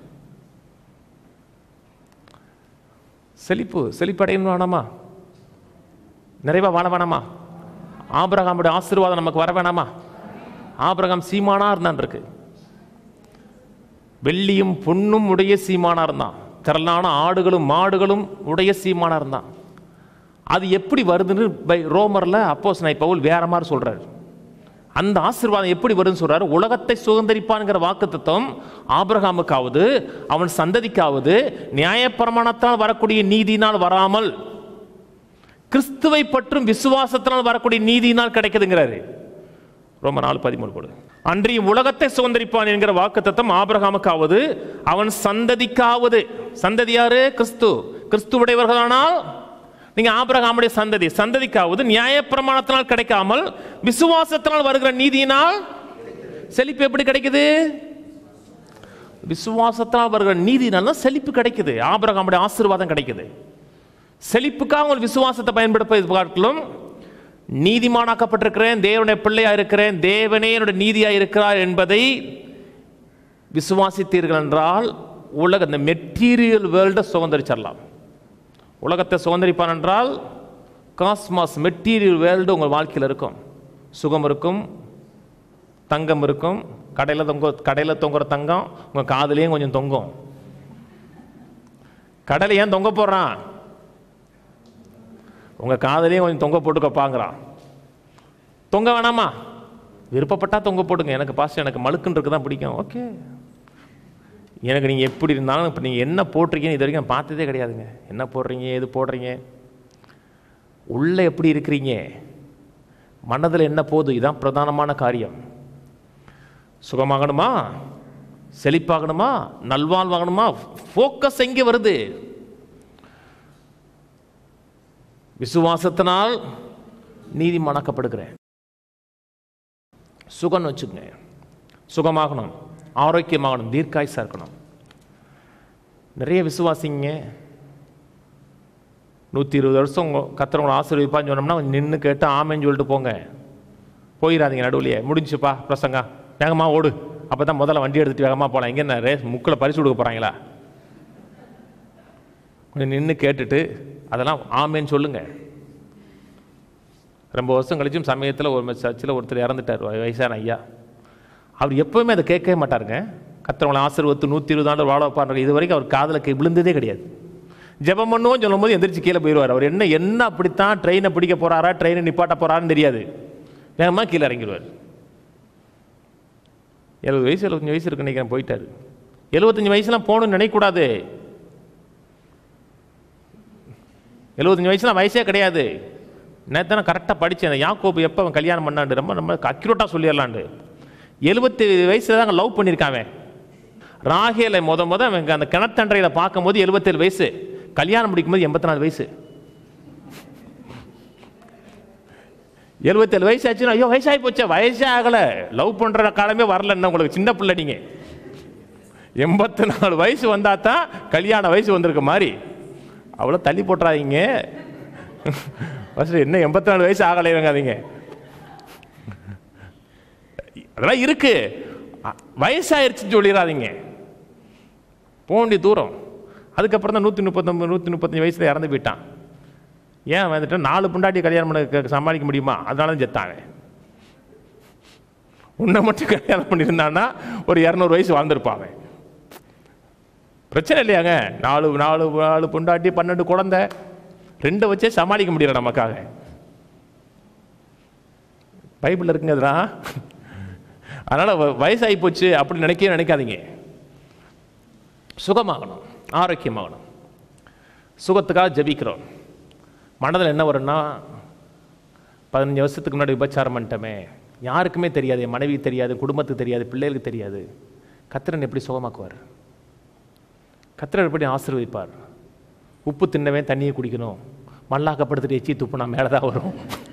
செழிப்பு செழிப்படையணும் வேணாமா நிறைவா வாழ வேணாமா ஆபிரகாமுடைய ஆசீர்வாதம் நமக்கு வர வேணாமா ஆபிரகாம் சீமானா இருந்தான் இருக்கு வெள்ளியும் பொன்னும் உடைய சீமானா இருந்தான் திரளான ஆடுகளும் மாடுகளும் உடைய சீமானா இருந்தான் அது எப்படி வருதுன்னு பை ரோமர்ல அப்போஸ் நான் பவுல் வேற மாதிரி சொல்றாரு அந்த ஆசீர்வாதம் எப்படி வரும்னு சொல்றாரு உலகத்தை சுதந்திரிப்பான்ங்கிற வாக்குத்தத்தம் ஆபிரகாமுக்காவது அவன் சந்ததிக்காவது நியாயப்பிரமாணத்தால் வரக்கூடிய நீதியினால் வராமல் கிறிஸ்துவை பற்றும் விசுவாசத்தினால் வரக்கூடிய நீதியினால் கிடைக்குதுங்கிறாரு ரொம்ப நாலு பதிமூணு போடு அன்றியும் உலகத்தை சுதந்திரிப்பான் என்கிற வாக்குத்தத்தம் ஆபிரகாமுக்காவது அவன் சந்ததிக்காவது சந்ததி யாரு கிறிஸ்து கிறிஸ்துவுடையவர்களானால் நீங்க ஆபிரகாமுடைய சந்ததி சந்ததிக்காவது நியாயப்பிரமாணத்தினால் கிடைக்காமல் விசுவாசத்தினால் வருகிற நீதியினால் செழிப்பு எப்படி கிடைக்குது விசுவாசத்தினால் வருகிற நீதியினால் தான் செழிப்பு கிடைக்குது ஆபிரகாமுடைய ஆசீர்வாதம் கிடைக்குது செழிப்புக்காக உங்கள் விசுவாசத்தை பயன்படுத்த பார்க்கலும் நீதிமானாக்கப்பட்டிருக்கிறேன் தேவனுடைய பிள்ளையா இருக்கிறேன் தேவனே என்னுடைய நீதியா இருக்கிறார் என்பதை விசுவாசித்தீர்கள் என்றால் உலக இந்த மெட்டீரியல் வேர்ல்டை சுதந்திரிச்சிடலாம் உலகத்தை சுதந்திரிப்பான் என்றால் காஸ்மாஸ் மெட்டீரியல் வேர்ல்டு உங்கள் வாழ்க்கையில் இருக்கும் சுகம் இருக்கும் தங்கம் இருக்கும் கடையில் தொங்க கடையில் தொங்குற தங்கம் உங்கள் காதுலேயும் கொஞ்சம் தொங்கும் கடையில் ஏன் தொங்க போடுறான் உங்கள் காதலையும் கொஞ்சம் தொங்க போட்டுக்கப்பாங்கிறான் தொங்க வேணாமா விருப்பப்பட்டா தொங்க போடுங்க எனக்கு பாஸ்ட் எனக்கு மழுக்குன்னு இருக்கு தான் பிடிக்கும் ஓகே எனக்கு நீங்கள் எப்படி இருந்தாலும் இப்போ நீங்கள் என்ன போட்டிருக்கீங்கன்னு இது வரைக்கும் நான் பார்த்ததே கிடையாதுங்க என்ன போடுறீங்க எது போடுறீங்க உள்ளே எப்படி இருக்கிறீங்க மனதில் என்ன போகுது இதான் பிரதானமான காரியம் சுகமாகணுமா செழிப்பாகணுமா நல்வாழ்வாகணுமா ஃபோக்கஸ் எங்கே வருது விசுவாசத்தினால் நீதிமானாக்கப்படுகிறேன் சுகம்னு வச்சுக்கோங்க சுகமாகணும் ஆரோக்கியமாகணும் தீர்க்காயுசா இருக்கணும் நிறைய விசுவாசிங்க நூற்றி இருபது வருஷம் உங்க கத்துறவங்களை ஆசீர்வதிப்பான்னு சொன்னோம்னா நின்று கேட்டு ஆமைன்னு சொல்லிட்டு போங்க போயிடாதீங்க நடுவுலையே முடிஞ்சுப்பா பிரசங்க வேகமாக ஓடு அப்போ தான் முதல்ல வண்டி எடுத்துட்டு வேகமாக போகலாம் எங்கே என்ன ரேஸ் முக்கில் பரிசு கொடுக்க போகிறாங்களா கொஞ்சம் நின்று கேட்டுட்டு அதெல்லாம் ஆமேன்னு சொல்லுங்க ரொம்ப வருஷம் கழிச்சும் சமயத்தில் ஒரு சர்ச்சில் ஒருத்தர் இறந்துட்டார் வய- வயசான ஐயா அவர் எப்பவுமே அதை கேட்கவே மாட்டாருங்க கத்திரவங்களை ஆசீர்வத்து நூற்றி இருபது ஆண்டு வாழ வைப்பாரு இது வரைக்கும் அவர் காதில் கே- விழுந்ததே கிடையாது ஜெபம் பண்ணுவோம் சொல்லும்போது எந்திரிச்சு கீழே போயிடுவார் அவர் என்ன என்ன அப்படித்தான் ட்ரெயினை பிடிக்க போறாரா ட்ரெயினை நிப்பாட்ட போறாருன்னு தெரியாது வேகமாக கீழே இறங்கிடுவார் எழுபது வயசு எழுபத்தஞ்சு வயசு இருக்கு நினைக்கிறேன் போயிட்டாரு எழுபத்தஞ்சு வயசுலாம் போகணும்னு நினைக்கக்கூடாது எழுபத்தஞ்சு வயசுலாம் வயசே கிடையாது நேற்று நான் கரெக்டாக படித்தேன் யாக்கோபு எப்போ அவன் கல்யாணம் பண்ணாண்டு ரொம்ப நம்ம அக்யூரேட்டாக சொல்லிடலாண்டு எழுபத்தி வயசில் தான் லவ் பண்ணியிருக்கான் அவன் ராகேலை முத முத அவன் அந்த கிணத்தண்டையில் பார்க்கும்போது எழுபத்தேழு வயசு கல்யாணம் முடிக்கும்போது எண்பத்தி நாலு வயசு எழுபத்தேழு வயசு ஆச்சுன்னா ஐயோ வயசாகி போச்சே வயசே ஆகலை லவ் பண்ணுற காலமே வரலன்னா உங்களுக்கு சின்ன பிள்ளை நீங்கள் எண்பத்தி நாலு வயசு வந்தா தான் கல்யாண வயசு வந்திருக்க மாதிரி அவ்வளோ தள்ளி போட்டுறாதீங்க ஃபஸ்ட்டு என்ன எண்பத்தி நாலு வயசு ஆகலைங்காதீங்க அதெல்லாம் இருக்கு அ- வயசாயிருச்சுன்னு சொல்லிடாதீங்க போக வேண்டிய தூரம் அதுக்கப்புறம் தான் நூற்றி முப்பத்தொம்பது நூற்றி முப்பத்தஞ்சு வயசில் இறந்து போயிட்டான் ஏன் வந்துட்டு நாலு பொண்டாட்டி கல்யாணம் பண்ண க- சமாளிக்க முடியுமா அதனால தான் செத்தான் அவன் உன்னை மட்டும் கல்யாணம் பண்ணியிருந்தான்னா ஒரு இரநூறு வயசு வாழ்ந்திருப்பான் அவன் பிரச்சனை இல்லையாங்க நாலு நாலு நாலு பொண்டாட்டி பன்னெண்டு குழந்தை ரெண்டை வச்சே சமாளிக்க முடியல நமக்காக பைபிள் இருக்குங்க அதெல்லாம் அதனால் வ- வயசாகி போச்சு அப்படி நினைக்கவே நினைக்காதீங்க சுகமாகணும் ஆரோக்கியமாகணும் சுகத்துக்காக ஜெபிக்கிறோம் மனதில் என்ன வரும்னா பதினஞ்சு வருஷத்துக்கு முன்னாடி விபச்சாரம் பண்ணிட்டோமே யாருக்குமே தெரியாது என் மனைவி தெரியாது குடும்பத்துக்கு தெரியாது பிள்ளைகளுக்கு தெரியாது கத்திரன் எப்படி சுகமாக்குவார் கத்திரன் எப்படி ஆசீர்வதிப்பார் உப்பு தின்னவன் தண்ணியை குடிக்கணும் மல்லாக்கப்படுத்திட்டு எச்சி துப்புனா மேலே தான் வரும்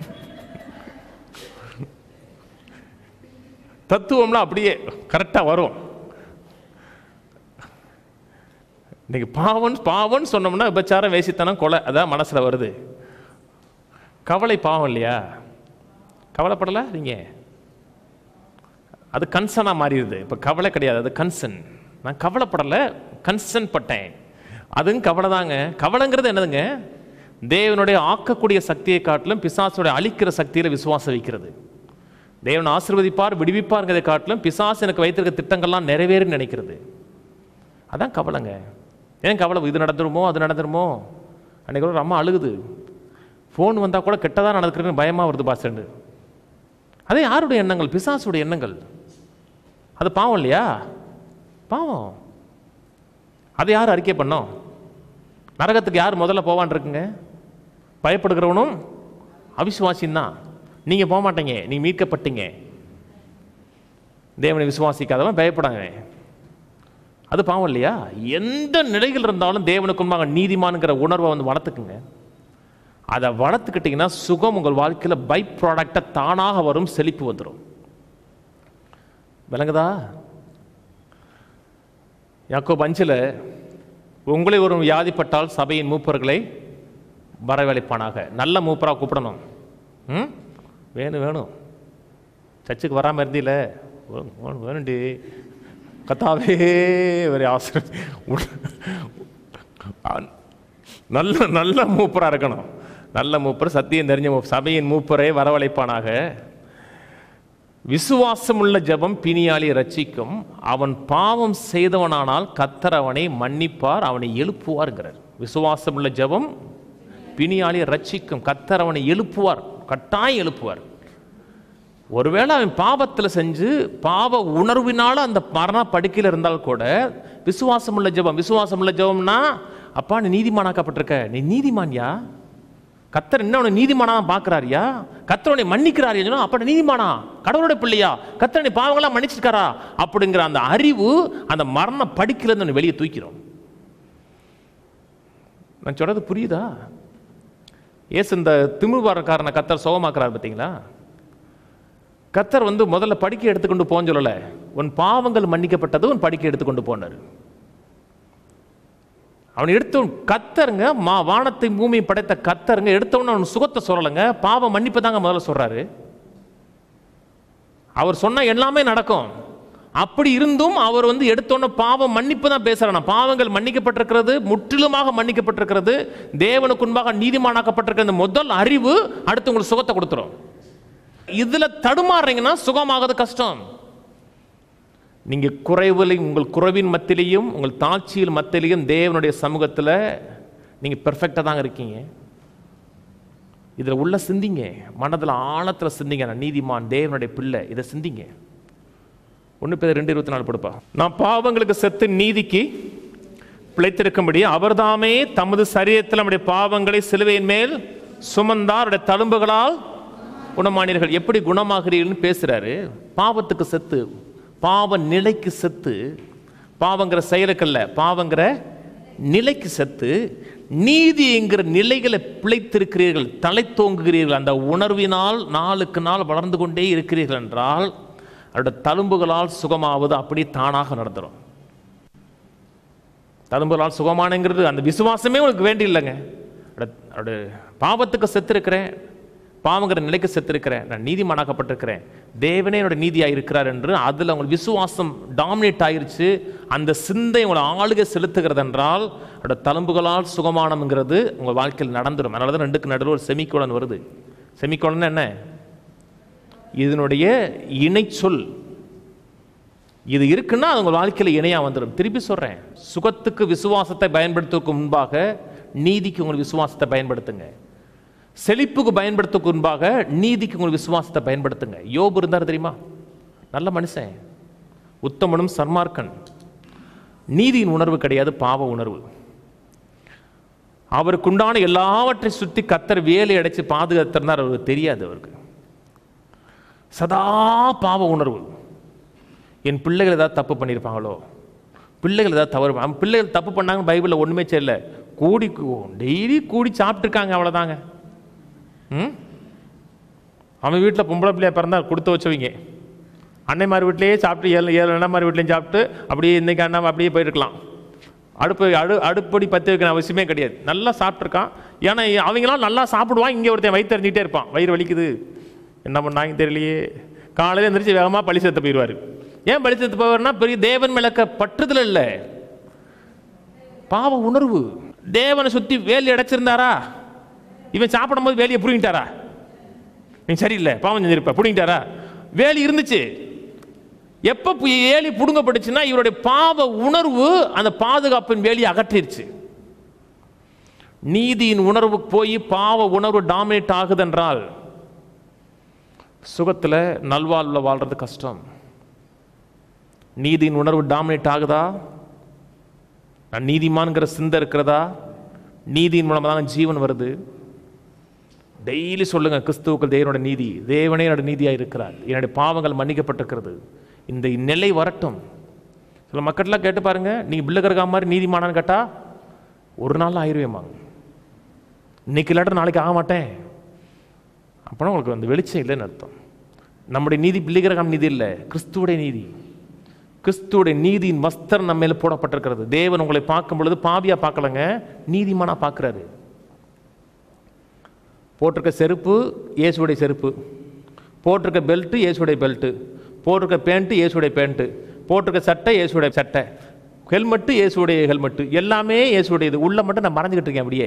தத்துவம்லாம் அப்படியே கரெக்டாக வரும் இன்னைக்கு பாவன் பாவன் சொன்னோம்னா விபச்சாரம் வேசித்தனம் கொலை அதான் மனசில் வருது கவலை பாவம் இல்லையா கவலைப்படலை நீங்கள் அது கன்சனாக மாறிடுது இப்போ கவலை கிடையாது அது கன்சன் நான் கவலைப்படலை கன்சன் பட்டேன் அதுவும் கவலை தாங்க கவலைங்கிறது என்னதுங்க தேவனுடைய ஆக்கக்கூடிய சக்தியை காட்டிலும் பிசாசுடைய அழிக்கிற சக்தியில் விசுவாசம் வைக்கிறது தேவன் ஆசீர்வதிப்பார் விடுவிப்பார்ங்கிறதை காட்டிலும் பிசாசு எனக்கு வைத்திருக்க திட்டங்கள்லாம் நிறைவேறுன்னு நினைக்கிறது அதான் கவலைங்க ஏன் கவலை இது நடந்துருமோ அது நடந்துருமோ அன்றைக்கி கூட ஒரு அம்மா அழுகுது ஃபோன் வந்தால் கூட கெட்டதாக நடக்குதுன்னு பயமாக வருது பாஸ்டர் அதே யாருடைய எண்ணங்கள் பிசாசுடைய எண்ணங்கள் அது பாவம் இல்லையா பாவம் அதை யார் அறிக்கை பண்ணோம் நரகத்துக்கு யார் முதல்ல போவான் இருக்குங்க பயப்படுகிறவனும் அவிசுவாசியும் தான் நீங்கள் போக மாட்டீங்க நீங்கள் மீட்கப்பட்டீங்க தேவனை விசுவாசிக்காதவன் பயப்படாங்க அது பாவம் இல்லையா எந்த நிலையில் இருந்தாலும் தேவனுக்கு முன்பாக நீதிமான்கிற உணர்வை வந்து வளர்த்துக்குங்க அதை வளர்த்துக்கிட்டிங்கன்னா சுகம் உங்கள் வாழ்க்கையில் பை ப்ராடக்டாக தானாக வரும் செழிப்பு வந்துடும் விளங்குதா யாக்கோ பஞ்சில் உங்களை ஒரு வியாதிப்பட்டால் சபையின் மூப்பர்களை வரவழைப்பானாக நல்ல மூப்பராக கூப்பிடணும் ம் வேணும் வேணும் சர்ச்சுக்கு வராமல் இருந்தீல வேணுண்டி கத்தாவே ஒரு ஆசிரியர் நல்ல நல்ல மூப்பராக இருக்கணும் நல்ல மூப்பர் சத்தியம் தெரிஞ்ச மூப்பர் சபையின் மூப்பரை வரவழைப்பானாக விசுவாசமுள்ள ஜெபம் பிணியாளி ரட்சிக்கும் அவன் பாவம் செய்தவனானால் கத்தர் அவனை மன்னிப்பார் அவனை எழுப்புவார்ங்கிறார் விசுவாசமுள்ள ஜெபம் பிணியாளி ரட்சிக்கும் கத்தர் அவனை எழுப்புவார் கட்டாயம் எழுப்புவார் ஒருவேளை அவன் பாவத்தில் செஞ்சு பாவ உணர்வினால அந்த மரண படுக்கையில் இருந்தால் கூட விசுவாசமுள்ள ஜெபம் விசுவாசமுள்ள ஜெபம்னா அப்பா நீ நீதிமானாக்கப்பட்டிருக்க நீ நீதிமான்யா கத்தர் என்ன உன்னை நீதிமானா பார்க்குறாரியா கத்தர் உன்னை மன்னிக்கிறாரியா சொன்னா அப்ப நீ நீதிமானா கடவுளோட பிள்ளையா கத்தர் நீ பாவங்களாம் மன்னிச்சிருக்காரா அப்படிங்கிற அந்த அறிவு அந்த மரண படுக்கையிலேருந்து உன்னை வெளியே தூக்கிறோம் நான் சொல்றது புரியுதா ஏசு இந்த திமிழ்வாரக்காரனை கத்தர் சுகமாக்குறாரு பார்த்தீங்களா கத்தர் வந்து முதல்ல படிக்கை எடுத்துக்கொண்டு போன்னு சொல்லலை உன் பாவங்கள் மன்னிக்கப்பட்டது உன் படிக்கை எடுத்துக்கொண்டு போனார் அவன் எடுத்து கத்தருங்க மா வானத்தை பூமியை படைத்த கத்தருங்க எடுத்தவொன்னு அவன் சுகத்தை சொல்லலைங்க பாவம் மன்னிப்பு தாங்க முதல்ல சொல்றாரு அவர் சொன்ன எல்லாமே நடக்கும் அப்படி இருந்தும் அவர் வந்து எடுத்தோன்ன பாவம் மன்னிப்பு தான் பேசுறாரு பாவங்கள் மன்னிக்கப்பட்டிருக்கிறது முற்றிலுமாக மன்னிக்கப்பட்டிருக்கிறது தேவனுக்கு முன்பாக நீதிமானாக்கப்பட்டிருக்கிற இந்த முதல் அறிவு அடுத்து உங்களுக்கு சுகத்தை கொடுத்துரும் இதுல தடுமாறுறீங்கன்னா சுகமாகிறது கஷ்டம் நீங்க குறைவில் உங்கள் குறைவின் மத்தியிலையும் உங்கள் தாழ்ச்சியில் மத்தியிலையும் தேவனுடைய சமூகத்தில் நீங்க பெர்ஃபெக்டாக தாங்க இருக்கீங்க இதில் உள்ள சிந்திங்க மனதில் ஆழத்தில் சிந்திங்க நான் நீதிமான் தேவனுடைய பிள்ளை இதை சிந்திங்க ஒன்று பேர் ரெண்டு இருபத்தி நாலு படுப்பா நான் பாவங்களுக்கு செத்து நீதிக்கு பிழைத்திருக்கும்படி அவர்தாமே தமது சரீரத்தில் நம்முடைய பாவங்களை சிலுவையின் மேல் சுமந்தார் அவருடைய தழும்புகளால் குணமானீர்கள் எப்படி குணமாகிறீர்கள்னு பேசுறாரு பாவத்துக்கு செத்து பாவ நிலைக்கு செத்து பாவங்கிற செயலுக்கல்ல பாவங்கிற நிலைக்கு செத்து நீதி என்கிற நிலைகளை பிழைத்திருக்கிறீர்கள் தலை தோங்குகிறீர்கள் அந்த உணர்வினால் நாளுக்கு நாள் வளர்ந்து கொண்டே இருக்கிறீர்கள் என்றால் அவருடைய தழும்புகளால் சுகமாவது அப்படி தானாக நடந்துடும் தழும்புகளால் சுகமானங்கிறது அந்த விசுவாசமே உங்களுக்கு வேண்டி இல்லைங்க அவருடைய- அவருடைய பாவத்துக்கு செத்திருக்கிறேன் பாவங்கிற நிலைக்கு செத்திருக்கிறேன் நான் நீதிமானாக்கப்பட்டிருக்கிறேன் தேவனே என்னோட நீதியாக இருக்கிறார் என்று அதில் உங்களுக்கு விசுவாசம் டாமினேட் ஆயிருச்சு அந்த சிந்தை உங்களை ஆளுகை செலுத்துகிறது என்றால் அதோட தழும்புகளால் சுகமானம்ங்கிறது உங்கள் வாழ்க்கையில் நடந்துடும் அதனால தான் ரெண்டுக்கு நடுவில் ஒரு செமிக்கோலன் வருது செமிக்கோலன் என்ன இதனுடைய இணை சொல் இது இருக்குன்னா அது உங்கள் வாழ்க்கையில் இணையாக வந்துடும் திருப்பி சொல்கிறேன் சுகத்துக்கு விசுவாசத்தை பயன்படுத்துவதற்கு முன்பாக நீதிக்கு உங்கள் விசுவாசத்தை பயன்படுத்துங்க செழிப்புக்கு பயன்படுத்துவதற்கு முன்பாக நீதிக்கு உங்கள் விசுவாசத்தை பயன்படுத்துங்க யோபு இருந்தார் தெரியுமா நல்ல மனுஷன் உத்தமனும் சன்மார்க்கன் நீதியின் உணர்வு கிடையாது பாவ உணர்வு அவருக்குண்டான எல்லாவற்றை சுற்றி கத்தர் வேலை அடைச்சு பாதுகாத்திருந்தார் அவருக்கு தெரியாது அவருக்கு சதா பாவ உணர்வு என் பிள்ளைகள் ஏதாவது தப்பு பண்ணியிருப்பாங்களோ பிள்ளைகள் ஏதாவது தவறு அவன் பிள்ளைகள் தப்பு பண்ணாங்க பைபிளில் ஒன்றுமே செய்யல கூடி டெய்லி கூடி சாப்பிட்ருக்காங்க அவ்வளோதாங்க ம் அவன் வீட்டில் பொம்பளை பிள்ளையா பிறந்தா கொடுத்து வச்சவங்க அன்னைமார் வீட்லேயே சாப்பிட்டு ஏழு ஏழு அண்ணாமார் வீட்லேயும் சாப்பிட்டு அப்படியே இன்னைக்கு அண்ணா அப்படியே போயிருக்கலாம் அடுப்பு அடு அடுப்படி பற்றி வைக்கிற அவசியமே கிடையாது நல்லா சாப்பிட்ருக்கான் ஏன்னா அவங்களாம் நல்லா சாப்பிடுவான் இங்கே ஒருத்தன் வயிற்று எறிஞ்சிக்கிட்டே இருப்பான் வயிறு வலிக்குது என்ன பண்ணாங்க தெரியலையே காலையில் எந்திரிச்சு வேகமாக பழி சேர்த்து போயிடுவார் ஏன் பழி சேர்த்து போவார்னா பெரிய தேவன் மிளக்க பற்றுதல் இல்லை பாவ உணர்வு தேவனை சுற்றி வேலி அடைச்சிருந்தாரா இவன் சாப்பிடும்போது வேலியை புடிங்கிட்டாரா நீ சரியில்லை பாவம் செஞ்சிருப்ப புடிங்கிட்டாரா வேலி இருந்துச்சு எப்போ பு- வேலி புடுங்கப்பட்டுச்சுன்னா இவருடைய பாவ உணர்வு அந்த பாதுகாப்பின் வேலியை அகற்றிருச்சு நீதியின் உணர்வு போய் பாவ உணர்வு டாமினேட் ஆகுதென்றால் சுகத்தில் நல்வாழ்வில் வாழ்றது கஷ்டம் நீதியின் உணர்வு டாமினேட் ஆகுதா நான் நீதிமான்கிற சிந்தை இருக்கிறதா நீதியின் மூலமாக தான் ஜீவன் வருது டெய்லி சொல்லுங்க கிறிஸ்துவுக்கள் தேவனோட நீதி தேவனே என்னோட நீதியாக இருக்கிறார் என்னுடைய பாவங்கள் மன்னிக்கப்பட்டிருக்கிறது இந்த நிலை வரட்டும் சில மக்கள்லாம் கேட்டு பாருங்க நீங்க பிள்ளைகருக்கா மாதிரி நீதிமானான்னு கேட்டா ஒரு நாள் ஆயிருவேமாங்க இன்னைக்கு இல்லாட்ட நாளைக்கு ஆக மாட்டேன் அப்போனா உங்களுக்கு அந்த வெளிச்சம் இல்லைன்னு அர்த்தம் நம்முடைய நீதி பிள்ளைகரகம் நீதி இல்லை கிறிஸ்துவுடைய நீதி கிறிஸ்துவுடைய நீதியின் வஸ்திரம் நம்ம மேல போடப்பட்டிருக்கிறது தேவன் உங்களை பார்க்கும் பொழுது பாவியா பார்க்கலங்க நீதிமானா பார்க்குறாரு போட்டிருக்க செருப்பு இயேசுடைய செருப்பு போட்டிருக்க பெல்ட்டு இயேசுடைய பெல்ட்டு போட்டிருக்க பேண்ட்டு இயேசுடைய பேண்ட்டு போட்டிருக்க சட்டை இயேசுடைய சட்டை ஹெல்மெட்டு இயேசுடைய ஹெல்மெட்டு எல்லாமே இயேசுடைய இது உள்ள மட்டும் நான் மறைஞ்சிக்கிட்டு இருக்கேன் அப்படியே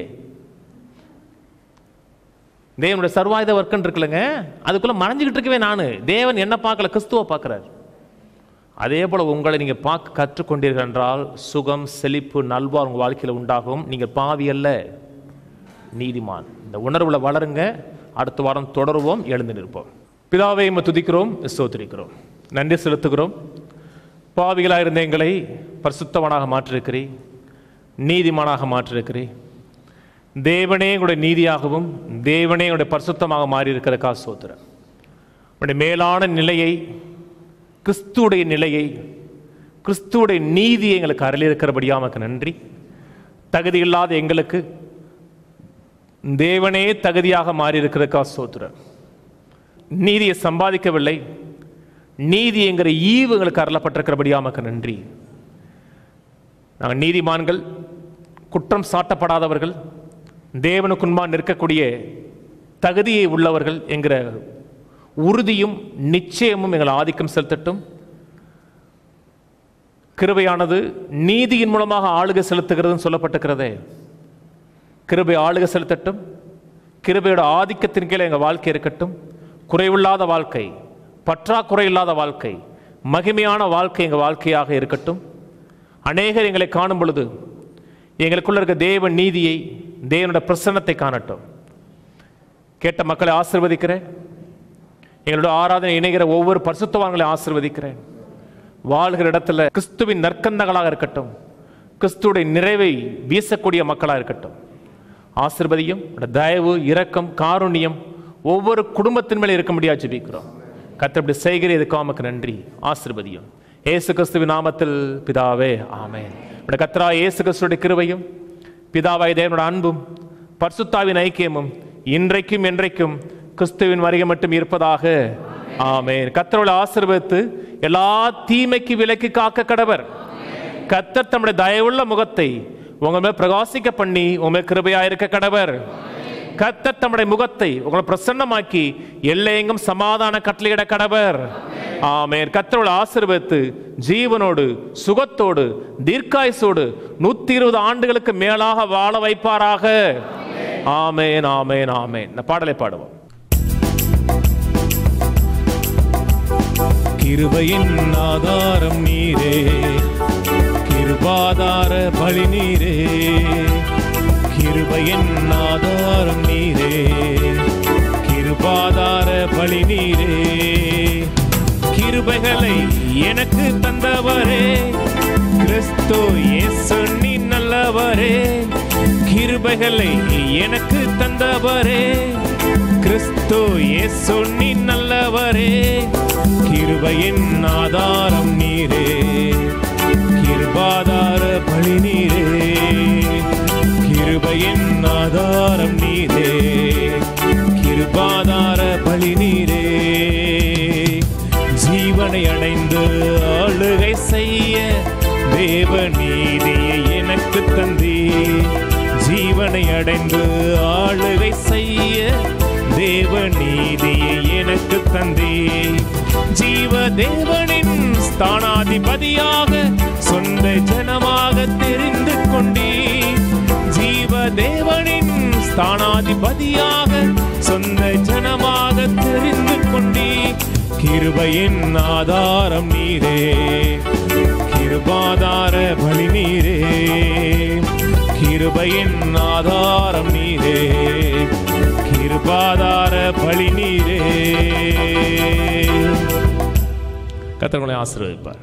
தேவனுடைய சர்வாயுத வர்க்கன் இருக்குல்லங்க அதுக்குள்ள மறைஞ்சிக்கிட்டு இருக்கவே நான் தேவன் என்ன பார்க்கல கிறிஸ்துவ பார்க்குறாரு அதே போல உங்களை நீங்கள் பார்க்க கற்றுக்கொண்டீர்கள் என்றால் சுகம் செழிப்பு நல்வாழ் உங்கள் வாழ்க்கையில் உண்டாகும் நீங்கள் பாவி அல்ல நீதிமான் இந்த உணர்வுல வளருங்க அடுத்த வாரம் தொடருவோம் எழுந்து நிற்போம் பிதாவை நம்ம துதிக்கிறோம் ஸ்தோத்திரிக்கிறோம் நன்றி செலுத்துகிறோம் பாவிகளாக இருந்த எங்களை பரிசுத்தவனாக மாற்றிருக்கிறீர் நீதிமானாக மாற்றிருக்கிறீர் தேவனே எங்களுடைய நீதியாகவும் தேவனே எங்களுடைய பரிசுத்தமாக மாறி இருக்கிற காசோத்திரம் உடைய மேலான நிலையை கிறிஸ்துவுடைய நிலையை கிறிஸ்துவுடைய நீதியை எங்களுக்கு அருளியிருக்கிறபடியாக உமக்கு நன்றி தகுதி இல்லாத எங்களுக்கு தேவனே தகுதியாக மாறி இருக்கிறதுக்கா சோத்திரம் நீதியை சம்பாதிக்கவில்லை நீதி என்கிற ஈவு எங்களுக்கு அருளப்பட்டிருக்கிறபடியா உமக்கு நன்றி நாங்கள் நீதிமான்கள் குற்றம் சாட்டப்படாதவர்கள் தேவனுக்குன்பான் நிற்கக்கூடிய தகுதியை உள்ளவர்கள் என்கிற உறுதியும் நிச்சயமும் எங்கள் ஆதிக்கம் செலுத்தட்டும் கிருபையானது நீதியின் மூலமாக ஆளுகை செலுத்துகிறதுன்னு சொல்லப்பட்டிருக்கிறதே கிருபை ஆளுகை செலுத்தட்டும் கிருபையோட ஆதிக்கத்தின் கீழே எங்கள் வாழ்க்கை இருக்கட்டும் குறைவில்லாத வாழ்க்கை பற்றாக்குறை இல்லாத வாழ்க்கை மகிமையான வாழ்க்கை எங்கள் வாழ்க்கையாக இருக்கட்டும் அநேகர் எங்களை காணும் பொழுது எங்களுக்குள்ள இருக்க தேவ நீதியை தேவனோட பிரசன்னத்தை காணட்டும் கேட்ட மக்களை ஆசிர்வதிக்கிறேன் எங்களோட ஆராதனை இணைகிற ஒவ்வொரு பரிசுத்தவான்களை ஆசிர்வதிக்கிறேன் வாழ்கிற இடத்துல கிறிஸ்துவின் நற்கந்தங்களாக இருக்கட்டும் கிறிஸ்துவுடைய நிறைவை வீசக்கூடிய மக்களாக இருக்கட்டும் ஆசிர்வதியும் உடைய தயவு இரக்கம் காருண்யம் ஒவ்வொரு குடும்பத்தின் மேலே இருக்க முடியாது ஜெபிக்கிறோம் கர்த்தர் இப்படி செய்கிற இதுக்கு உமக்கு நன்றி ஆசிர்வதியும் இயேசு கிறிஸ்துவின் நாமத்தில் பிதாவே ஆமென் உடைய கத்ரா இயேசு கிறிஸ்துடைய கிருபையும் பிதாவாய் தேவனோட அன்பும் பரிசுத்தாவின் ஐக்கியமும் இன்றைக்கும் என்றைக்கும் கிறிஸ்துவின் வருகை மட்டும் இருப்பதாக ஆமென் கத்தரோட ஆசீர்வதித்து எல்லா தீமைக்கு விலக்கி காக்க கடவர் கத்தர் தம்முடைய தயவுள்ள முகத்தை உங்க மேல் பிரகாசிக்க பண்ணி உங்க மேல் கிருபையா இருக்க கடவர் கத்தர் தம்முடைய முகத்தை உங்களை பிரசன்னமாக்கி எல்லையெங்கும் சமாதான கட்டளையிட கடவர் ஆமென் கத்தரோட ஆசீர்வதித்து ஜீவனோடு சுகத்தோடு தீர்க்காயுசோடு நூத்தி இருபது ஆண்டுகளுக்கு மேலாக வாழ வைப்பாராக ஆமேன் ஆமேன் ஆமேன் இந்த பாடலை பாடுவோம் கிருபையின் ஆதாரம் நீரே கிருபாதார பலி நீரே கிருபையின் ஆதாரம் நீரே கிருபாதார பலி நீரே கிருபைகளை எனக்கு தந்தவரே கிறிஸ்து இயேசு நீ நல்லவரே கிருபைகளை எனக்கு தந்தவரே கிறிஸ்து இயேசு நீ நல்லவரே கிருபையின் ஆதாரம் நீரே கிருபாதார பழி நீரே கிருபையின் ஆதாரம் நீரே கிருபாதார பழி நீரே ஜீவனை அடைந்து ஆளுகை செய்ய தேவ நீதியை எனக்கு தந்தீ ஜீவனை அடைந்து ஆளுகை செய்ய தேவ நீதியை எனக்கு தந்தீ ஜீவ தேவனின் ஸ்தானாதிபதியாக சொந்த ஜனமாக தெரிந்து கொண்டீ ஜீவ தேவனின் ஸ்தானாதிபதியாக சொந்த ஜனமாக தெரிந்து கொண்டீ கிருபையின் ஆதாரம் நீரே கிருபாதார பலி நீரே கிருபையின் ஆதாரம் நீரே கிருபாதார பலி நீரே கத்தர்களை ஆசீர்வதிப்பார்